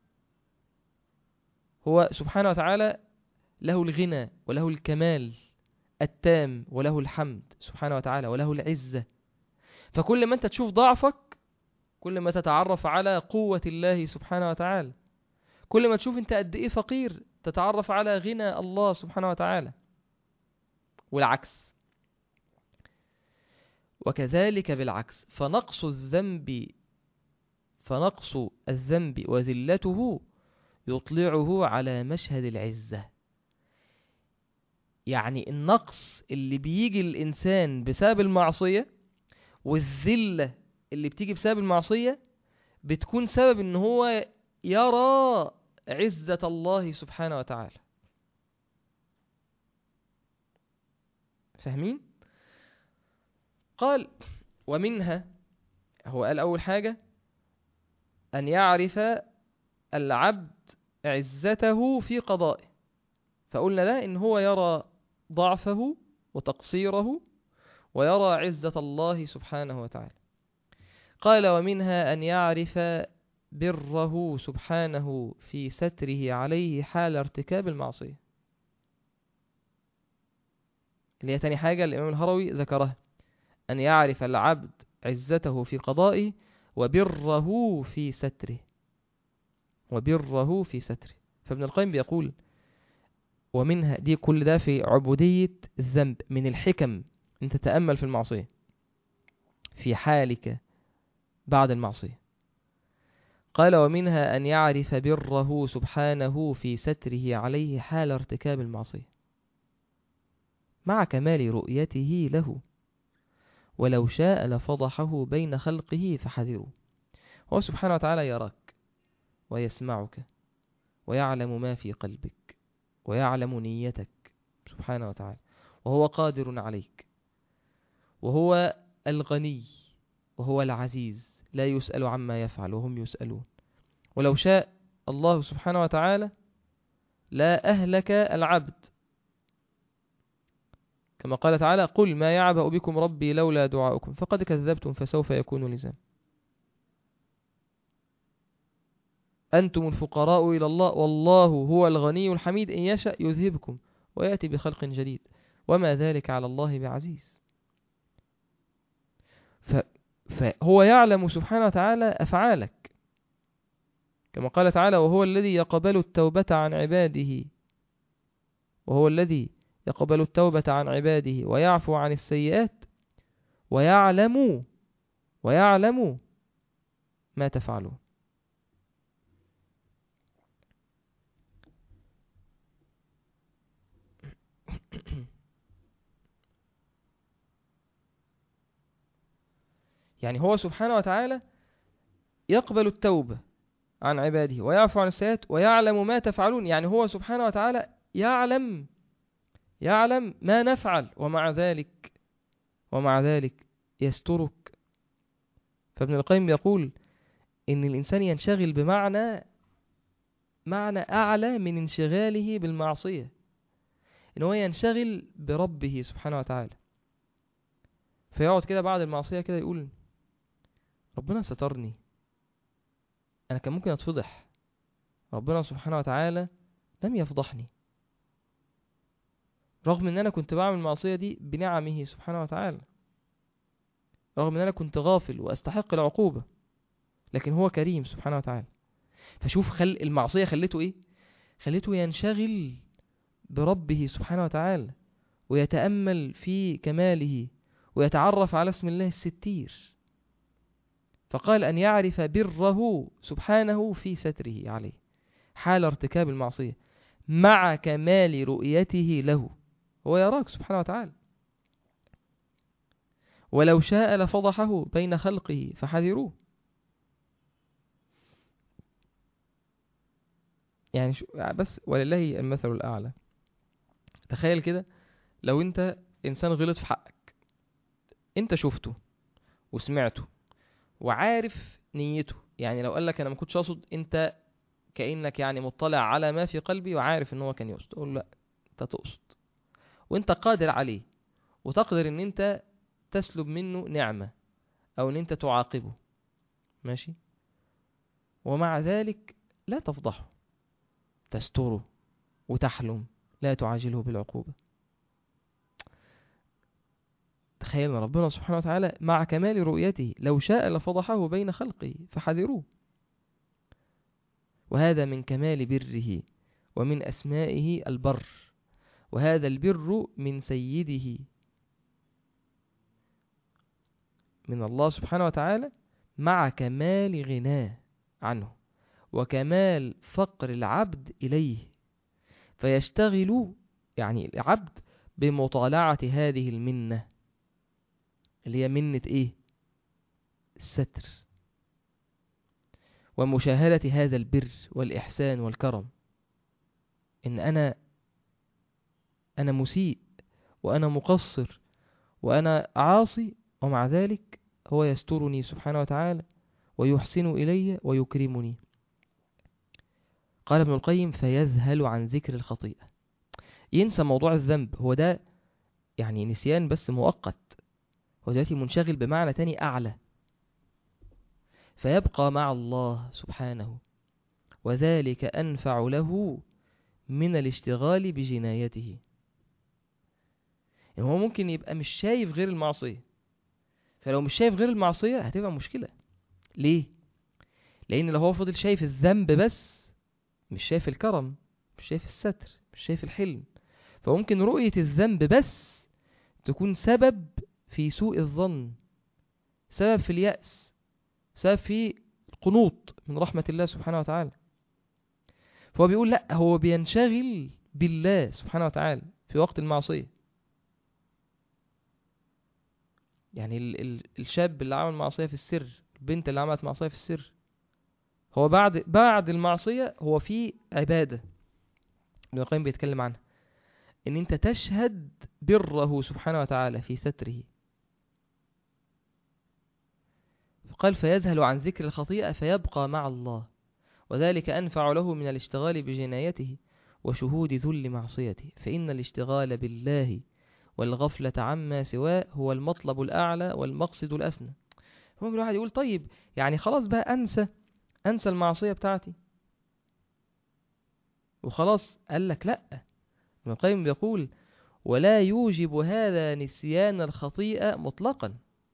هو سبحانه وتعالى له الغنى وله الكمال التام وله الحمد سبحانه وتعالى وله العزة فكل ما أنت تشوف ضعفك كل ما تتعرف على قوة الله سبحانه وتعالى كل ما تشوف أنت قد إيه فقير تتعرف على غنى الله سبحانه وتعالى والعكس وكذلك بالعكس فنقص الذنب فنقص الذنب وذلته يطلعه على مشهد العزة يعني النقص اللي بيجي الإنسان بسبب المعصية والذلة اللي بتيجي بسبب المعصية بتكون سبب ان هو يرى عزة الله سبحانه وتعالى فاهمين؟ قال ومنها هو قال أول حاجة أن يعرف العبد عزته في قضائه فقلنا لا إن هو يرى ضعفه وتقصيره ويرى عزة الله سبحانه وتعالى قال ومنها أن يعرف بره سبحانه في ستره عليه حال ارتكاب المعصية اللي هي تاني حاجة الإمام الهروي ذكرها أن يعرف العبد عزته في قضائه وبره في ستره وبره في ستره فابن القيم بيقول ومنها دي كل ده في عبودية الذنب من الحكم أن تتأمل في المعصية في حالك بعد المعصية قال ومنها أن يعرف بره سبحانه في ستره عليه حال ارتكاب المعصية مع كمال رؤيته له ولو شاء لفضحه بين خلقه فحذروا هو سبحانه وتعالى يراك ويسمعك ويعلم ما في قلبك ويعلم نيتك سبحانه وتعالى وهو قادر عليك وهو الغني وهو العزيز لا يسأل عما يفعل وهم يسألون ولو شاء الله سبحانه وتعالى لا أهلك العبد كما قال تعالى قل ما يعبأ بكم ربي لولا دعاؤكم فقد كذبتم فسوف يكون لزام أنتم الفقراء إلى الله والله هو الغني الحميد إن يشأ يذهبكم ويأتي بخلق جديد وما ذلك على الله بعزيز ف... فهو يعلم سبحانه وتعالى أفعالك كما قال تعالى وهو الذي يقبل التوبة عن عباده وهو الذي يقبل التوبة عن عباده ويعفو عن السيئات ويعلم ويعلم ما تفعلون يعني هو سبحانه وتعالى يقبل التوبة عن عباده ويعفو عن السيئات ويعلم ما تفعلون يعني هو سبحانه وتعالى يعلم يعلم ما نفعل ومع ذلك ومع ذلك يسترك فابن القيم يقول إن الإنسان ينشغل بمعنى معنى أعلى من انشغاله بالمعصية إن هو ينشغل بربه سبحانه وتعالى فيقعد كده بعد المعصية كده يقول ربنا سترني أنا كان ممكن أتفضح ربنا سبحانه وتعالى لم يفضحني رغم ان انا كنت بعمل المعصية دي بنعمه سبحانه وتعالى رغم ان انا كنت غافل واستحق العقوبة لكن هو كريم سبحانه وتعالى فشوف خل المعصية خلته ايه خلته ينشغل بربه سبحانه وتعالى ويتأمل في كماله ويتعرف على اسم الله الستير فقال أن يعرف بره سبحانه في ستره عليه حال ارتكاب المعصية مع كمال رؤيته له هو يراك سبحانه وتعالى ولو شاء لفضحه بين خلقه فحذروه يعني شو بس ولله المثل الأعلى تخيل كده لو انت انسان غلط في حقك انت شفته وسمعته وعارف نيته يعني لو قالك انا ما كنتش اقصد انت كانك يعني مطلع على ما في قلبي وعارف ان هو كان يقصد تقول لا انت تقصد وانت قادر عليه وتقدر ان انت تسلب منه نعمة او ان انت تعاقبه ماشي ومع ذلك لا تفضحه تستره وتحلم لا تعاجله بالعقوبة تخيل ربنا سبحانه وتعالى مع كمال رؤيته لو شاء لفضحه بين خلقه فحذروه وهذا من كمال بره ومن أسمائه البر وهذا البر من سيده من الله سبحانه وتعالى مع كمال غناه عنه وكمال فقر العبد إليه فيشتغل يعني العبد بمطالعة هذه المنة اللي هي منة ايه الستر ومشاهدة هذا البر والإحسان والكرم إن أنا أنا مسيء وأنا مقصر وأنا عاصي ومع ذلك هو يسترني سبحانه وتعالى ويحسن إلي ويكرمني قال ابن القيم فيذهل عن ذكر الخطيئة ينسى موضوع الذنب هو ده يعني نسيان بس مؤقت هو دلوقتي منشغل بمعنى تاني أعلى فيبقى مع الله سبحانه وذلك أنفع له من الاشتغال بجنايته يعني هو ممكن يبقى مش شايف غير المعصية فلو مش شايف غير المعصية هتبقى مشكلة ليه؟ لأن لو هو فضل شايف الذنب بس مش شايف الكرم مش شايف الستر مش شايف الحلم فممكن رؤية الذنب بس تكون سبب في سوء الظن سبب في اليأس سبب في القنوط من رحمة الله سبحانه وتعالى فهو بيقول لا هو بينشغل بالله سبحانه وتعالى في وقت المعصية يعني ال ال الشاب اللي عمل معصية في السر البنت اللي عملت معصية في السر هو بعد بعد المعصية هو في عبادة ابن القيم بيتكلم عنها ان انت تشهد بره سبحانه وتعالى في ستره فقال فيذهل عن ذكر الخطيئة فيبقى مع الله وذلك أنفع له من الاشتغال بجنايته وشهود ذل معصيته فإن الاشتغال بالله والغفلة عما سواه هو المطلب الأعلى والمقصد الأسنى ممكن الواحد يقول طيب يعني خلاص بقى أنسى أنسى المعصية بتاعتي وخلاص قال لك لأ ابن القيم بيقول ولا يوجب هذا نسيان الخطيئة مطلقا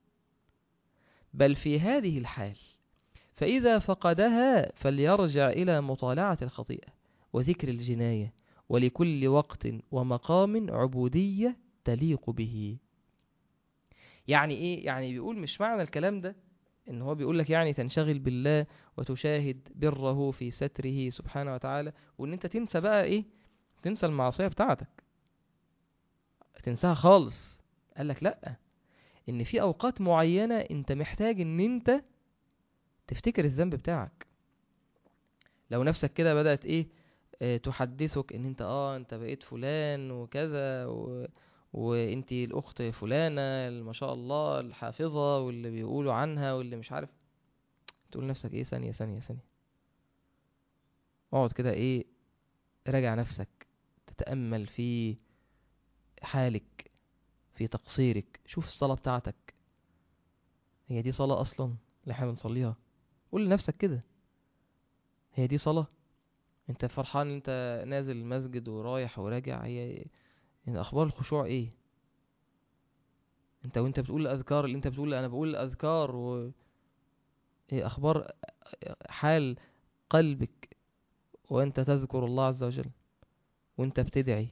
بل في هذه الحال فإذا فقدها فليرجع إلى مطالعة الخطيئة وذكر الجناية ولكل وقت ومقام عبودية تليق به يعني إيه؟ يعني بيقول مش معنى الكلام ده إن هو بيقول لك يعني تنشغل بالله وتشاهد بره في ستره سبحانه وتعالى وإن أنت تنسى بقى إيه؟ تنسى المعصية بتاعتك تنساها خالص قال لك لأ ان في اوقات معينة انت محتاج ان انت تفتكر الذنب بتاعك لو نفسك كده بدأت ايه اه تحدثك ان انت اه انت بقيت فلان وكذا و... وانت الاخت فلانة ما شاء الله الحافظة واللي بيقولوا عنها واللي مش عارف تقول نفسك ايه ثانية ثانية ثانية اقعد كده ايه راجع نفسك تتأمل في حالك في تقصيرك شوف الصلاة بتاعتك هي دي صلاة أصلا اللي احنا بنصليها قول لنفسك كده هي دي صلاة انت فرحان انت نازل المسجد ورايح وراجع هي يعني أخبار الخشوع ايه انت وانت بتقول الأذكار اللي انت بتقول انا بقول الأذكار و ايه أخبار حال قلبك وانت تذكر الله عز وجل وانت بتدعي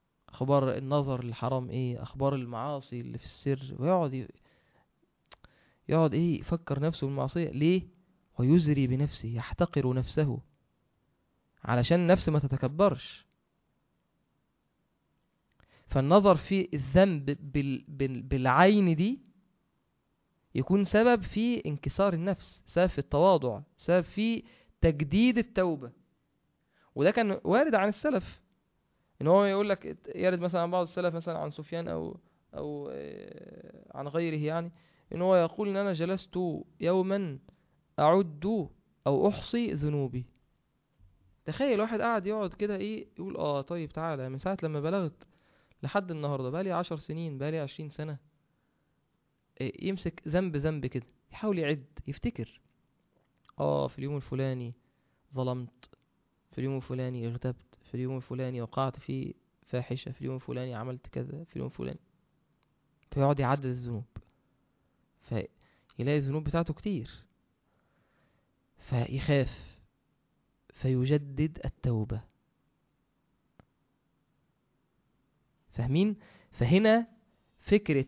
اخبار النظر الحرام ايه اخبار المعاصي اللي في السر ويقعد ي... يقعد ايه يفكر نفسه بالمعصية ليه ويزري بنفسه يحتقر نفسه علشان النفس ما تتكبرش فالنظر في الذنب بال... بال... بالعين دي يكون سبب في انكسار النفس سبب في التواضع سبب في تجديد التوبة وده كان وارد عن السلف ان هو يقول لك يرد مثلا عن بعض السلف مثلا عن سفيان او او آه، عن غيره يعني ان هو يقول ان انا جلست يوما اعد او احصي ذنوبي تخيل واحد قاعد يقعد كده ايه يقول اه طيب تعالى من ساعة لما بلغت لحد النهاردة بقالي عشر سنين بقالي عشرين سنة إيه، يمسك ذنب ذنب كده يحاول يعد يفتكر اه في اليوم الفلاني ظلمت في اليوم الفلاني اغتبت في اليوم الفلاني وقعت في فاحشة في اليوم الفلاني عملت كذا في اليوم الفلاني فيقعد يعدد الذنوب فيلاقي الذنوب بتاعته كتير فيخاف فيجدد التوبة فاهمين فهنا فكرة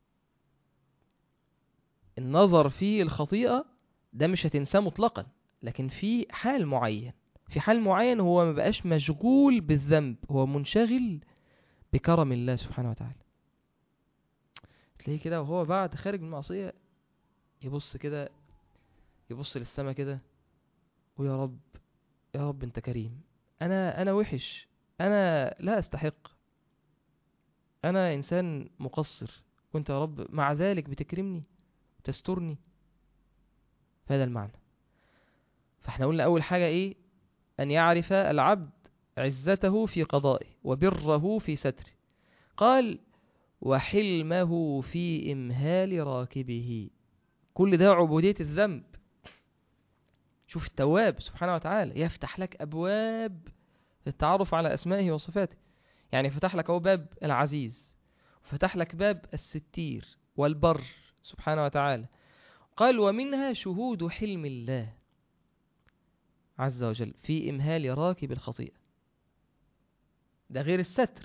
النظر في الخطيئة ده مش هتنساه مطلقا لكن في حال معين في حال معين هو ما بقاش مشغول بالذنب هو منشغل بكرم الله سبحانه وتعالى تلاقيه كده وهو بعد خارج من المعصية يبص كده يبص للسما كده ويا رب يا رب انت كريم انا انا وحش انا لا استحق انا انسان مقصر وانت يا رب مع ذلك بتكرمني تسترني هذا المعنى فاحنا قلنا اول حاجة ايه ان يعرف العبد عزته في قضائه وبره في ستره قال وحلمه في امهال راكبه كل ده عبودية الذنب شوف التواب سبحانه وتعالى يفتح لك أبواب التعرف على أسمائه وصفاته يعني فتح لك أهو باب العزيز فتح لك باب الستير والبر سبحانه وتعالى قال ومنها شهود حلم الله عز وجل في إمهال راكب الخطيئة ده غير الستر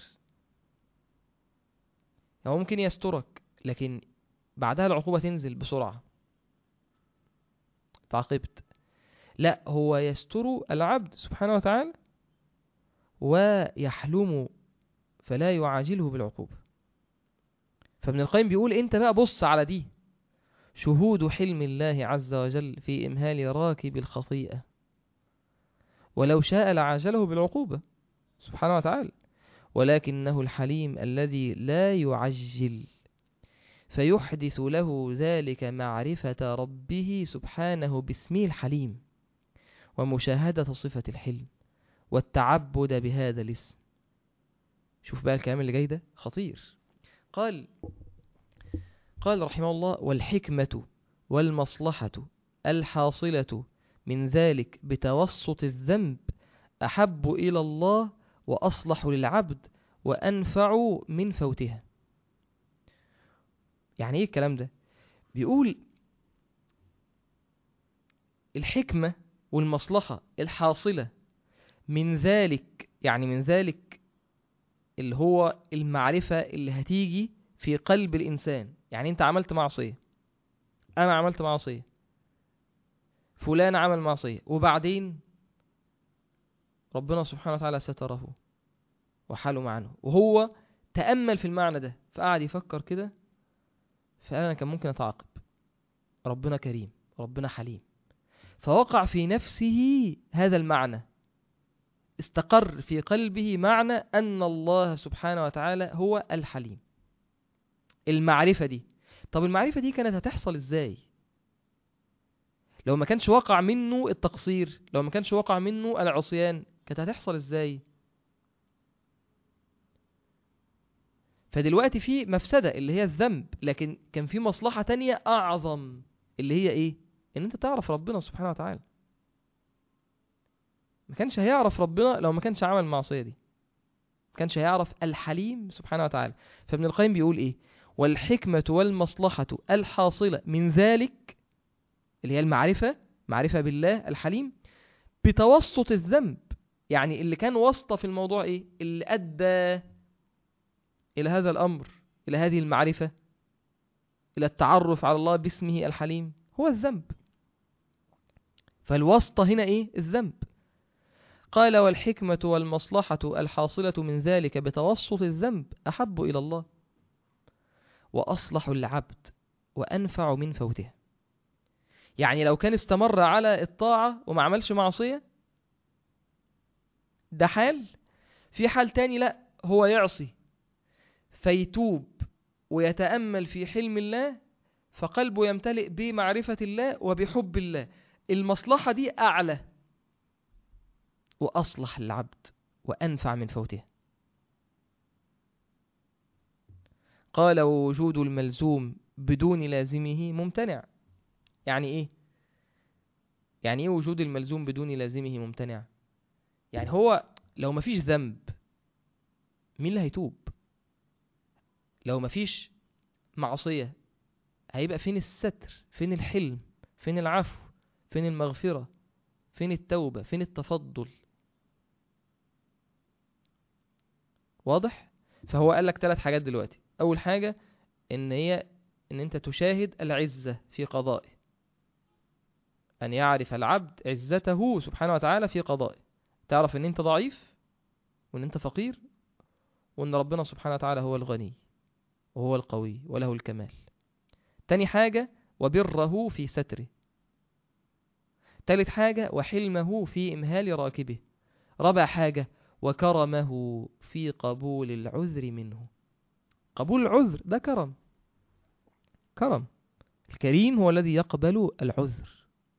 هو ممكن يسترك لكن بعدها العقوبة تنزل بسرعة تعاقبت لا هو يستر العبد سبحانه وتعالى ويحلم فلا يعاجله بالعقوبة فابن القيم بيقول انت بقى بص على دي شهود حلم الله عز وجل في إمهال راكب الخطيئة ولو شاء لعاجله بالعقوبة سبحانه وتعالى ولكنه الحليم الذي لا يعجل فيحدث له ذلك معرفة ربه سبحانه باسمه الحليم ومشاهدة صفة الحلم والتعبد بهذا الاسم شوف بقى الكلام اللي جاي ده خطير قال قال رحمه الله والحكمة والمصلحة الحاصلة من ذلك بتوسط الذنب أحب إلى الله وأصلح للعبد وأنفع من فوتها يعني إيه الكلام ده بيقول الحكمة والمصلحة الحاصلة من ذلك يعني من ذلك اللي هو المعرفة اللي هتيجي في قلب الإنسان يعني أنت عملت معصية أنا عملت معصية فلان عمل معصية وبعدين ربنا سبحانه وتعالى ستره وحلم عنه وهو تأمل في المعنى ده فقعد يفكر كده فأنا كان ممكن أتعاقب ربنا كريم ربنا حليم فوقع في نفسه هذا المعنى استقر في قلبه معنى أن الله سبحانه وتعالى هو الحليم المعرفة دي طب المعرفة دي كانت هتحصل ازاي لو ما كانش وقع منه التقصير لو ما كانش وقع منه العصيان كانت هتحصل ازاي فدلوقتي في مفسدة اللي هي الذنب لكن كان في مصلحة تانية أعظم اللي هي إيه إن أنت تعرف ربنا سبحانه وتعالى ما كانش هيعرف ربنا لو ما كانش عمل المعصية دي ما كانش هيعرف الحليم سبحانه وتعالى فابن القيم بيقول إيه والحكمة والمصلحة الحاصلة من ذلك اللي هي المعرفة معرفة بالله الحليم بتوسط الذنب يعني اللي كان واسطة في الموضوع إيه اللي أدى إلى هذا الأمر إلى هذه المعرفة إلى التعرف على الله باسمه الحليم هو الذنب فالواسطة هنا إيه الذنب قال والحكمة والمصلحة الحاصلة من ذلك بتوسط الذنب أحب إلى الله وأصلح العبد وأنفع من فوته يعني لو كان استمر على الطاعة وما عملش معصية ده حال في حال تاني لا هو يعصي فيتوب ويتأمل في حلم الله فقلبه يمتلئ بمعرفة الله وبحب الله المصلحة دي أعلى وأصلح للعبد وأنفع من فوته قال ووجود الملزوم بدون لازمه ممتنع يعني إيه؟ يعني إيه وجود الملزوم بدون لازمه ممتنع؟ يعني هو لو مفيش ذنب مين اللي هيتوب؟ لو مفيش معصية هيبقى فين الستر؟ فين الحلم؟ فين العفو؟ فين المغفرة؟ فين التوبة؟ فين التفضل؟ واضح؟ فهو قال لك ثلاث حاجات دلوقتي أول حاجة إن هي إن أنت تشاهد العزة في قضائه أن يعرف العبد عزته سبحانه وتعالى في قضائه تعرف إن أنت ضعيف وإن أنت فقير وإن ربنا سبحانه وتعالى هو الغني وهو القوي وله الكمال تاني حاجة وبره في ستره تالت حاجة وحلمه في إمهال راكبه رابع حاجة وكرمه في قبول العذر منه قبول العذر ده كرم كرم الكريم هو الذي يقبل العذر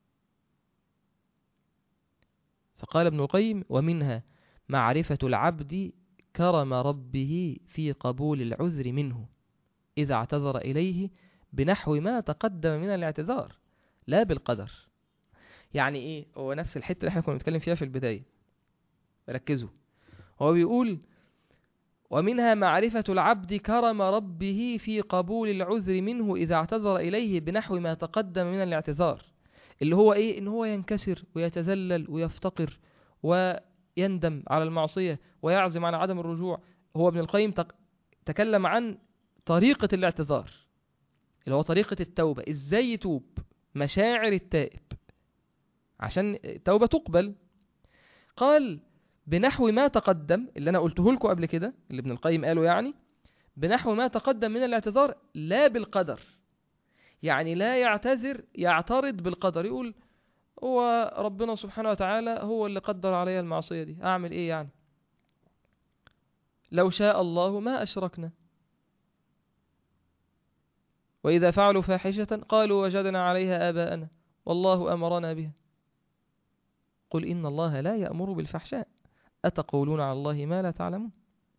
فقال ابن القيم ومنها معرفة العبد كرم ربه في قبول العذر منه إذا اعتذر إليه بنحو ما تقدم من الاعتذار لا بالقدر يعني إيه هو نفس الحتة اللي احنا كنا بنتكلم فيها في البداية ركزوا هو بيقول ومنها معرفة العبد كرم ربه في قبول العذر منه إذا اعتذر إليه بنحو ما تقدم من الاعتذار اللي هو إيه إن هو ينكسر ويتذلل ويفتقر ويندم على المعصية ويعزم على عدم الرجوع هو ابن القيم تق... تكلم عن طريقة الاعتذار اللي هو طريقة التوبة إزاي يتوب مشاعر التائب عشان التوبة تقبل قال بنحو ما تقدم اللي أنا قلته لكم قبل كده اللي ابن القيم قاله يعني بنحو ما تقدم من الاعتذار لا بالقدر يعني لا يعتذر يعترض بالقدر يقول هو ربنا سبحانه وتعالى هو اللي قدر علي المعصية دي أعمل إيه يعني لو شاء الله ما أشركنا وإذا فعلوا فاحشة قالوا وجدنا عليها آباءنا والله أمرنا بها قل إن الله لا يأمر بالفحشاء أتقولون على الله ما لا تعلمون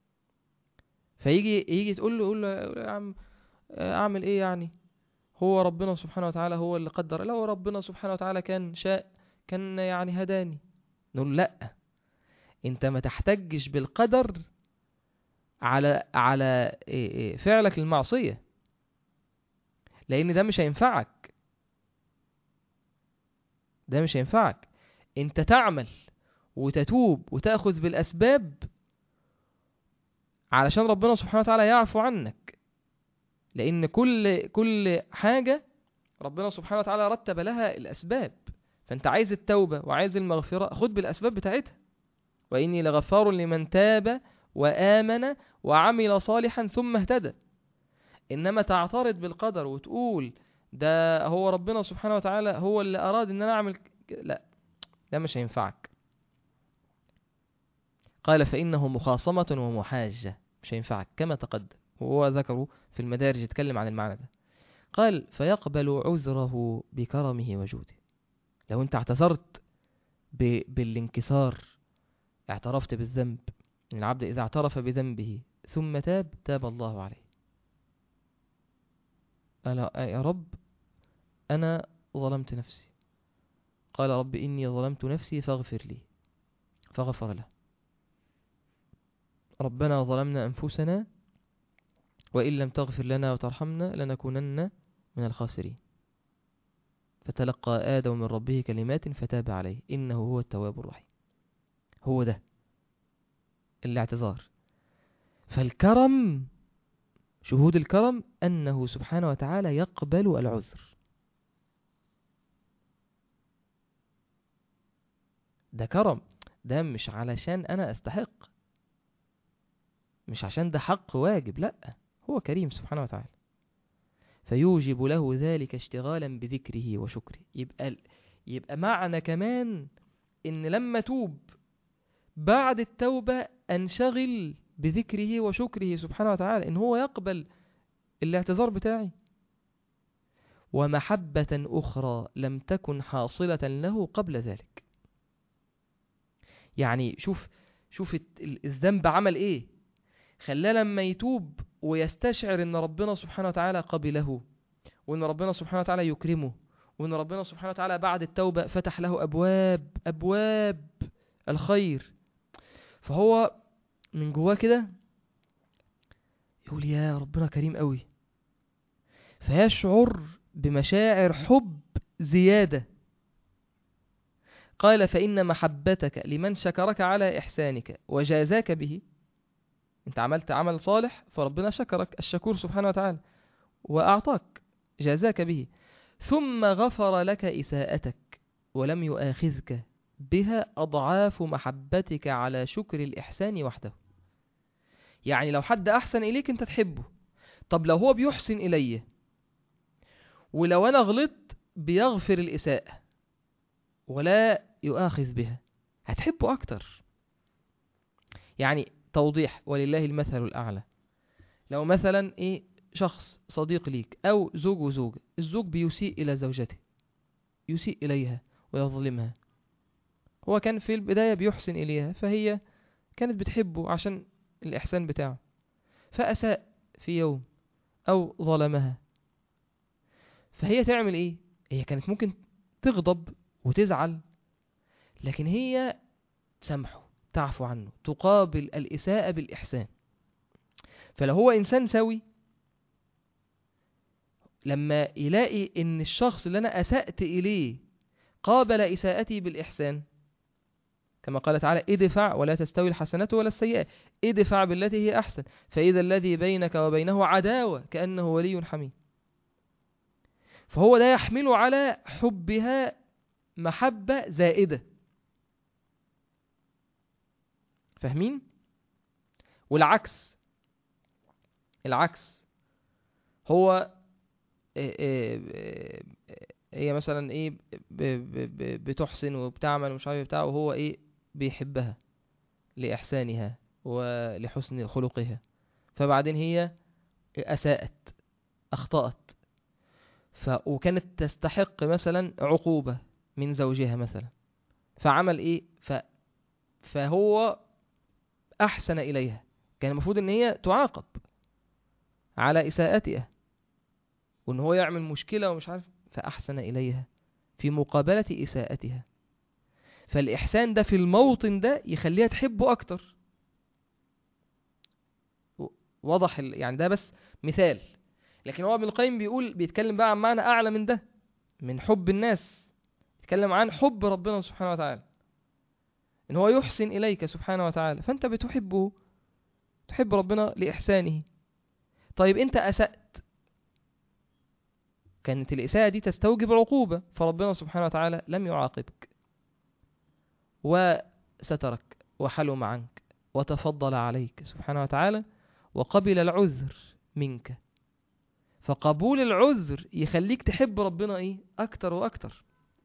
فيجي يجي تقول له يقول له يا عم أعمل إيه يعني هو ربنا سبحانه وتعالى هو اللي قدر لو ربنا سبحانه وتعالى كان شاء كان يعني هداني نقول لا انت ما تحتجش بالقدر على على فعلك المعصية لان ده مش هينفعك ده مش هينفعك انت تعمل وتتوب وتأخذ بالأسباب علشان ربنا سبحانه وتعالى يعفو عنك لأن كل كل حاجة ربنا سبحانه وتعالى رتب لها الأسباب فأنت عايز التوبة وعايز المغفرة خد بالأسباب بتاعتها وإني لغفار لمن تاب وآمن وعمل صالحا ثم اهتدى إنما تعترض بالقدر وتقول ده هو ربنا سبحانه وتعالى هو اللي أراد إن أنا أعمل لا ده مش هينفعك قال فإنه مخاصمة ومحاجة مش هينفعك كما تقدم وهو ذكره في المدارج يتكلم عن المعنى ده قال فيقبل عذره بكرمه وجوده لو انت اعتذرت ب... بالانكسار اعترفت بالذنب العبد إذا اعترف بذنبه ثم تاب تاب الله عليه قال يا رب أنا ظلمت نفسي قال رب إني ظلمت نفسي فاغفر لي فغفر له ربنا ظلمنا أنفسنا وإن لم تغفر لنا وترحمنا لنكونن من الخاسرين فتلقى آدم من ربه كلمات فتاب عليه إنه هو التواب الرحيم هو ده الاعتذار فالكرم شهود الكرم أنه سبحانه وتعالى يقبل العذر ده كرم ده مش علشان أنا أستحق مش عشان ده حق واجب لأ هو كريم سبحانه وتعالى فيوجب له ذلك اشتغالا بذكره وشكره يبقى يبقى معنى كمان ان لما توب بعد التوبة انشغل بذكره وشكره سبحانه وتعالى ان هو يقبل الاعتذار بتاعي ومحبة أخرى لم تكن حاصلة له قبل ذلك يعني شوف شوف الذنب عمل ايه خلاه لما يتوب ويستشعر ان ربنا سبحانه وتعالى قبله وان ربنا سبحانه وتعالى يكرمه وان ربنا سبحانه وتعالى بعد التوبة فتح له ابواب ابواب الخير فهو من جواه كده يقول يا ربنا كريم قوي فيشعر بمشاعر حب زيادة قال فإن محبتك لمن شكرك على إحسانك وجازاك به انت عملت عمل صالح فربنا شكرك الشكور سبحانه وتعالى وأعطاك جازاك به ثم غفر لك إساءتك ولم يؤاخذك بها أضعاف محبتك على شكر الإحسان وحده يعني لو حد أحسن إليك أنت تحبه طب لو هو بيحسن إلي ولو أنا غلطت بيغفر الإساءة ولا يؤاخذ بها هتحبه أكتر يعني توضيح ولله المثل الأعلى لو مثلا إيه شخص صديق ليك أو زوج وزوجة الزوج بيسيء إلى زوجته يسيء إليها ويظلمها هو كان في البداية بيحسن إليها فهي كانت بتحبه عشان الإحسان بتاعه فأساء في يوم أو ظلمها فهي تعمل إيه؟ هي كانت ممكن تغضب وتزعل لكن هي تسامحه تعفو عنه تقابل الإساءة بالإحسان فلو هو إنسان سوي لما يلاقي إن الشخص اللي أنا أسأت إليه قابل إساءتي بالإحسان كما قال تعالى ادفع ولا تستوي الحسنة ولا السيئة ادفع بالتي هي أحسن فإذا الذي بينك وبينه عداوة كأنه ولي حميم فهو ده يحمله على حبها محبة زائدة فاهمين والعكس العكس هو هي مثلا ايه بتحسن وبتعمل ومش عارف بتاع وهو ايه بيحبها لإحسانها ولحسن خلقها فبعدين هي أساءت أخطأت ف... وكانت تستحق مثلا عقوبة من زوجها مثلا فعمل ايه ف... فهو أحسن إليها كان المفروض ان هي تعاقب على إساءتها وان هو يعمل مشكلة ومش عارف فأحسن إليها في مقابلة إساءتها فالإحسان ده في الموطن ده يخليها تحبه أكتر وضح يعني ده بس مثال لكن هو ابن القيم بيقول بيتكلم بقى عن معنى أعلى من ده من حب الناس يتكلم عن حب ربنا سبحانه وتعالى إن هو يحسن إليك سبحانه وتعالى فأنت بتحبه تحب ربنا لإحسانه طيب أنت أسأت كانت الإساءة دي تستوجب العقوبة فربنا سبحانه وتعالى لم يعاقبك وسترك وحلم عنك وتفضل عليك سبحانه وتعالى وقبل العذر منك فقبول العذر يخليك تحب ربنا ايه اكتر واكتر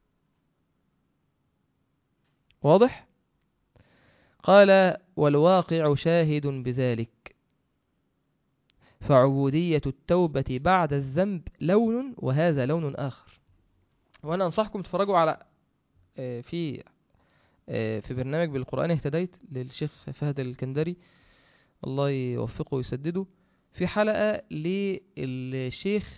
واضح قال والواقع شاهد بذلك فعبودية التوبة بعد الذنب لون وهذا لون آخر وأنا أنصحكم تتفرجوا على في في برنامج بالقرآن اهتديت للشيخ فهد الكندري الله يوفقه ويسدده في حلقة للشيخ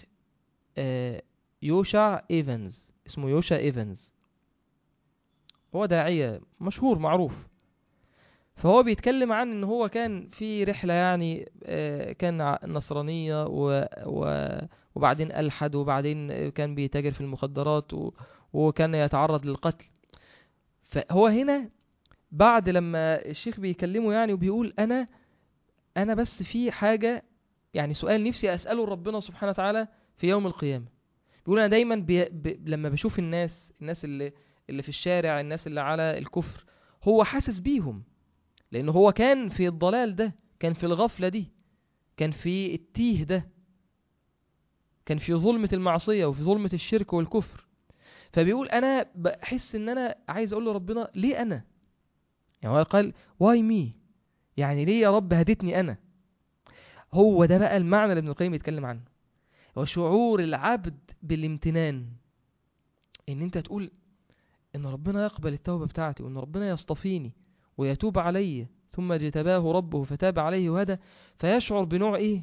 يوشع ايفنز اسمه يوشع ايفنز هو داعية مشهور معروف فهو بيتكلم عن ان هو كان في رحلة يعني كان نصرانية وبعدين ألحد وبعدين كان بيتاجر في المخدرات وكان يتعرض للقتل فهو هنا بعد لما الشيخ بيكلمه يعني وبيقول انا انا بس في حاجة يعني سؤال نفسي أسأله ربنا سبحانه وتعالى في يوم القيامة بيقول أنا دايما بي ب... لما بشوف الناس الناس اللي اللي في الشارع الناس اللي على الكفر هو حاسس بيهم لأنه هو كان في الضلال ده كان في الغفلة دي كان في التيه ده كان في ظلمة المعصية وفي ظلمة الشرك والكفر فبيقول أنا بحس إن أنا عايز أقول لربنا ليه أنا يعني هو قال واي مي يعني ليه يا رب هدتني أنا هو ده بقى المعنى اللي ابن القيم يتكلم عنه هو شعور العبد بالامتنان ان انت تقول ان ربنا يقبل التوبة بتاعتي وان ربنا يصطفيني ويتوب علي ثم اجتباه ربه فتاب عليه وهدى فيشعر بنوع ايه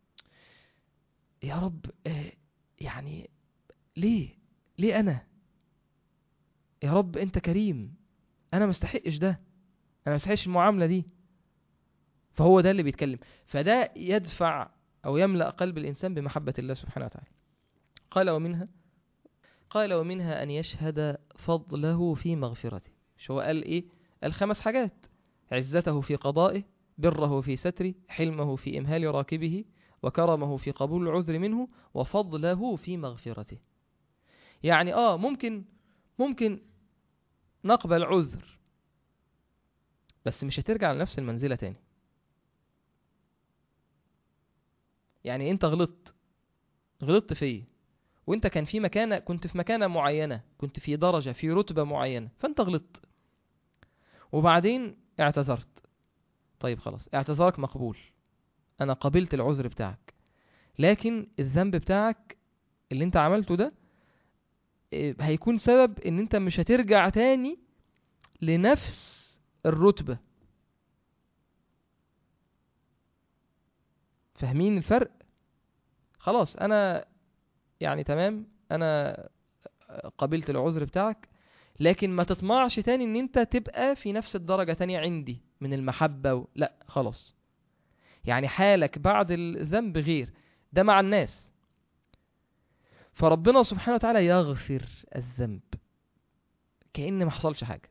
يا رب آه يعني ليه ليه انا يا رب انت كريم انا ما استحقش ده انا ما استحقش المعاملة دي فهو ده اللي بيتكلم فده يدفع أو يملأ قلب الإنسان بمحبة الله سبحانه وتعالى قال ومنها قال ومنها أن يشهد فضله في مغفرته شو قال إيه الخمس حاجات عزته في قضائه بره في ستره حلمه في إمهال راكبه وكرمه في قبول العذر منه وفضله في مغفرته يعني آه ممكن ممكن نقبل عذر بس مش هترجع لنفس المنزلة تاني يعني انت غلطت غلطت فيا وانت كان في مكانة كنت في مكانة معينة كنت في درجة في رتبة معينة فانت غلطت وبعدين اعتذرت طيب خلاص اعتذارك مقبول انا قبلت العذر بتاعك لكن الذنب بتاعك اللي انت عملته ده هيكون سبب ان انت مش هترجع تاني لنفس الرتبة فاهمين الفرق خلاص انا يعني تمام انا قبلت العذر بتاعك لكن ما تطمعش تاني ان انت تبقى في نفس الدرجة تانية عندي من المحبة و... لا خلاص يعني حالك بعد الذنب غير ده مع الناس فربنا سبحانه وتعالى يغفر الذنب كأن ما حصلش حاجة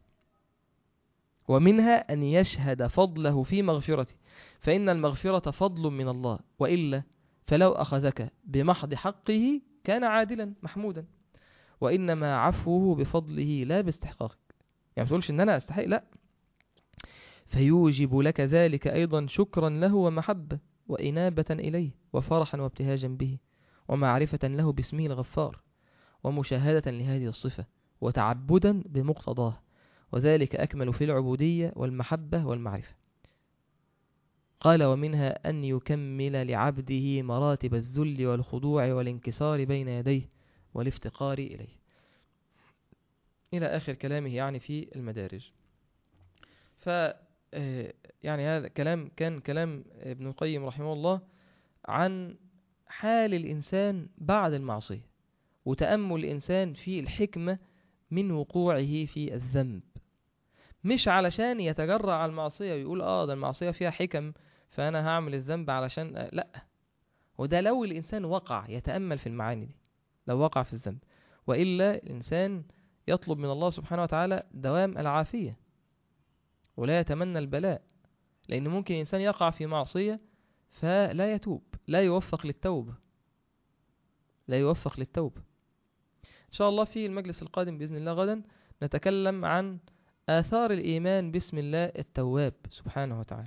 ومنها أن يشهد فضله في مغفرته فإن المغفرة فضل من الله وإلا فلو أخذك بمحض حقه كان عادلا محمودا وإنما عفوه بفضله لا باستحقاقك يعني ما تقولش إن أنا أستحق لا فيوجب لك ذلك أيضا شكرا له ومحبة وإنابة إليه وفرحا وابتهاجا به ومعرفة له باسمه الغفار ومشاهدة لهذه الصفة وتعبدا بمقتضاه وذلك أكمل في العبودية والمحبة والمعرفة قال ومنها أن يكمل لعبده مراتب الذل والخضوع والانكسار بين يديه والافتقار إليه إلى آخر كلامه يعني في المدارج ف يعني هذا كلام كان كلام ابن القيم رحمه الله عن حال الإنسان بعد المعصية وتأمل الإنسان في الحكمة من وقوعه في الذنب مش علشان يتجرع على المعصية ويقول اه ده المعصية فيها حكم فأنا هعمل الذنب علشان آه لا وده لو الإنسان وقع يتأمل في المعاني دي لو وقع في الذنب وإلا الإنسان يطلب من الله سبحانه وتعالى دوام العافية ولا يتمنى البلاء لأن ممكن الإنسان يقع في معصية فلا يتوب لا يوفق للتوبة لا يوفق للتوبة إن شاء الله في المجلس القادم بإذن الله غدا نتكلم عن آثار الإيمان باسم الله التواب سبحانه وتعالى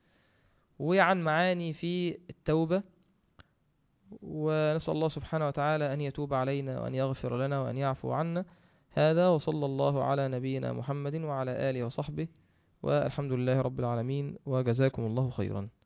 وعن معاني في التوبة ونسأل الله سبحانه وتعالى أن يتوب علينا وأن يغفر لنا وأن يعفو عنا هذا وصلى الله على نبينا محمد وعلى آله وصحبه والحمد لله رب العالمين وجزاكم الله خيرا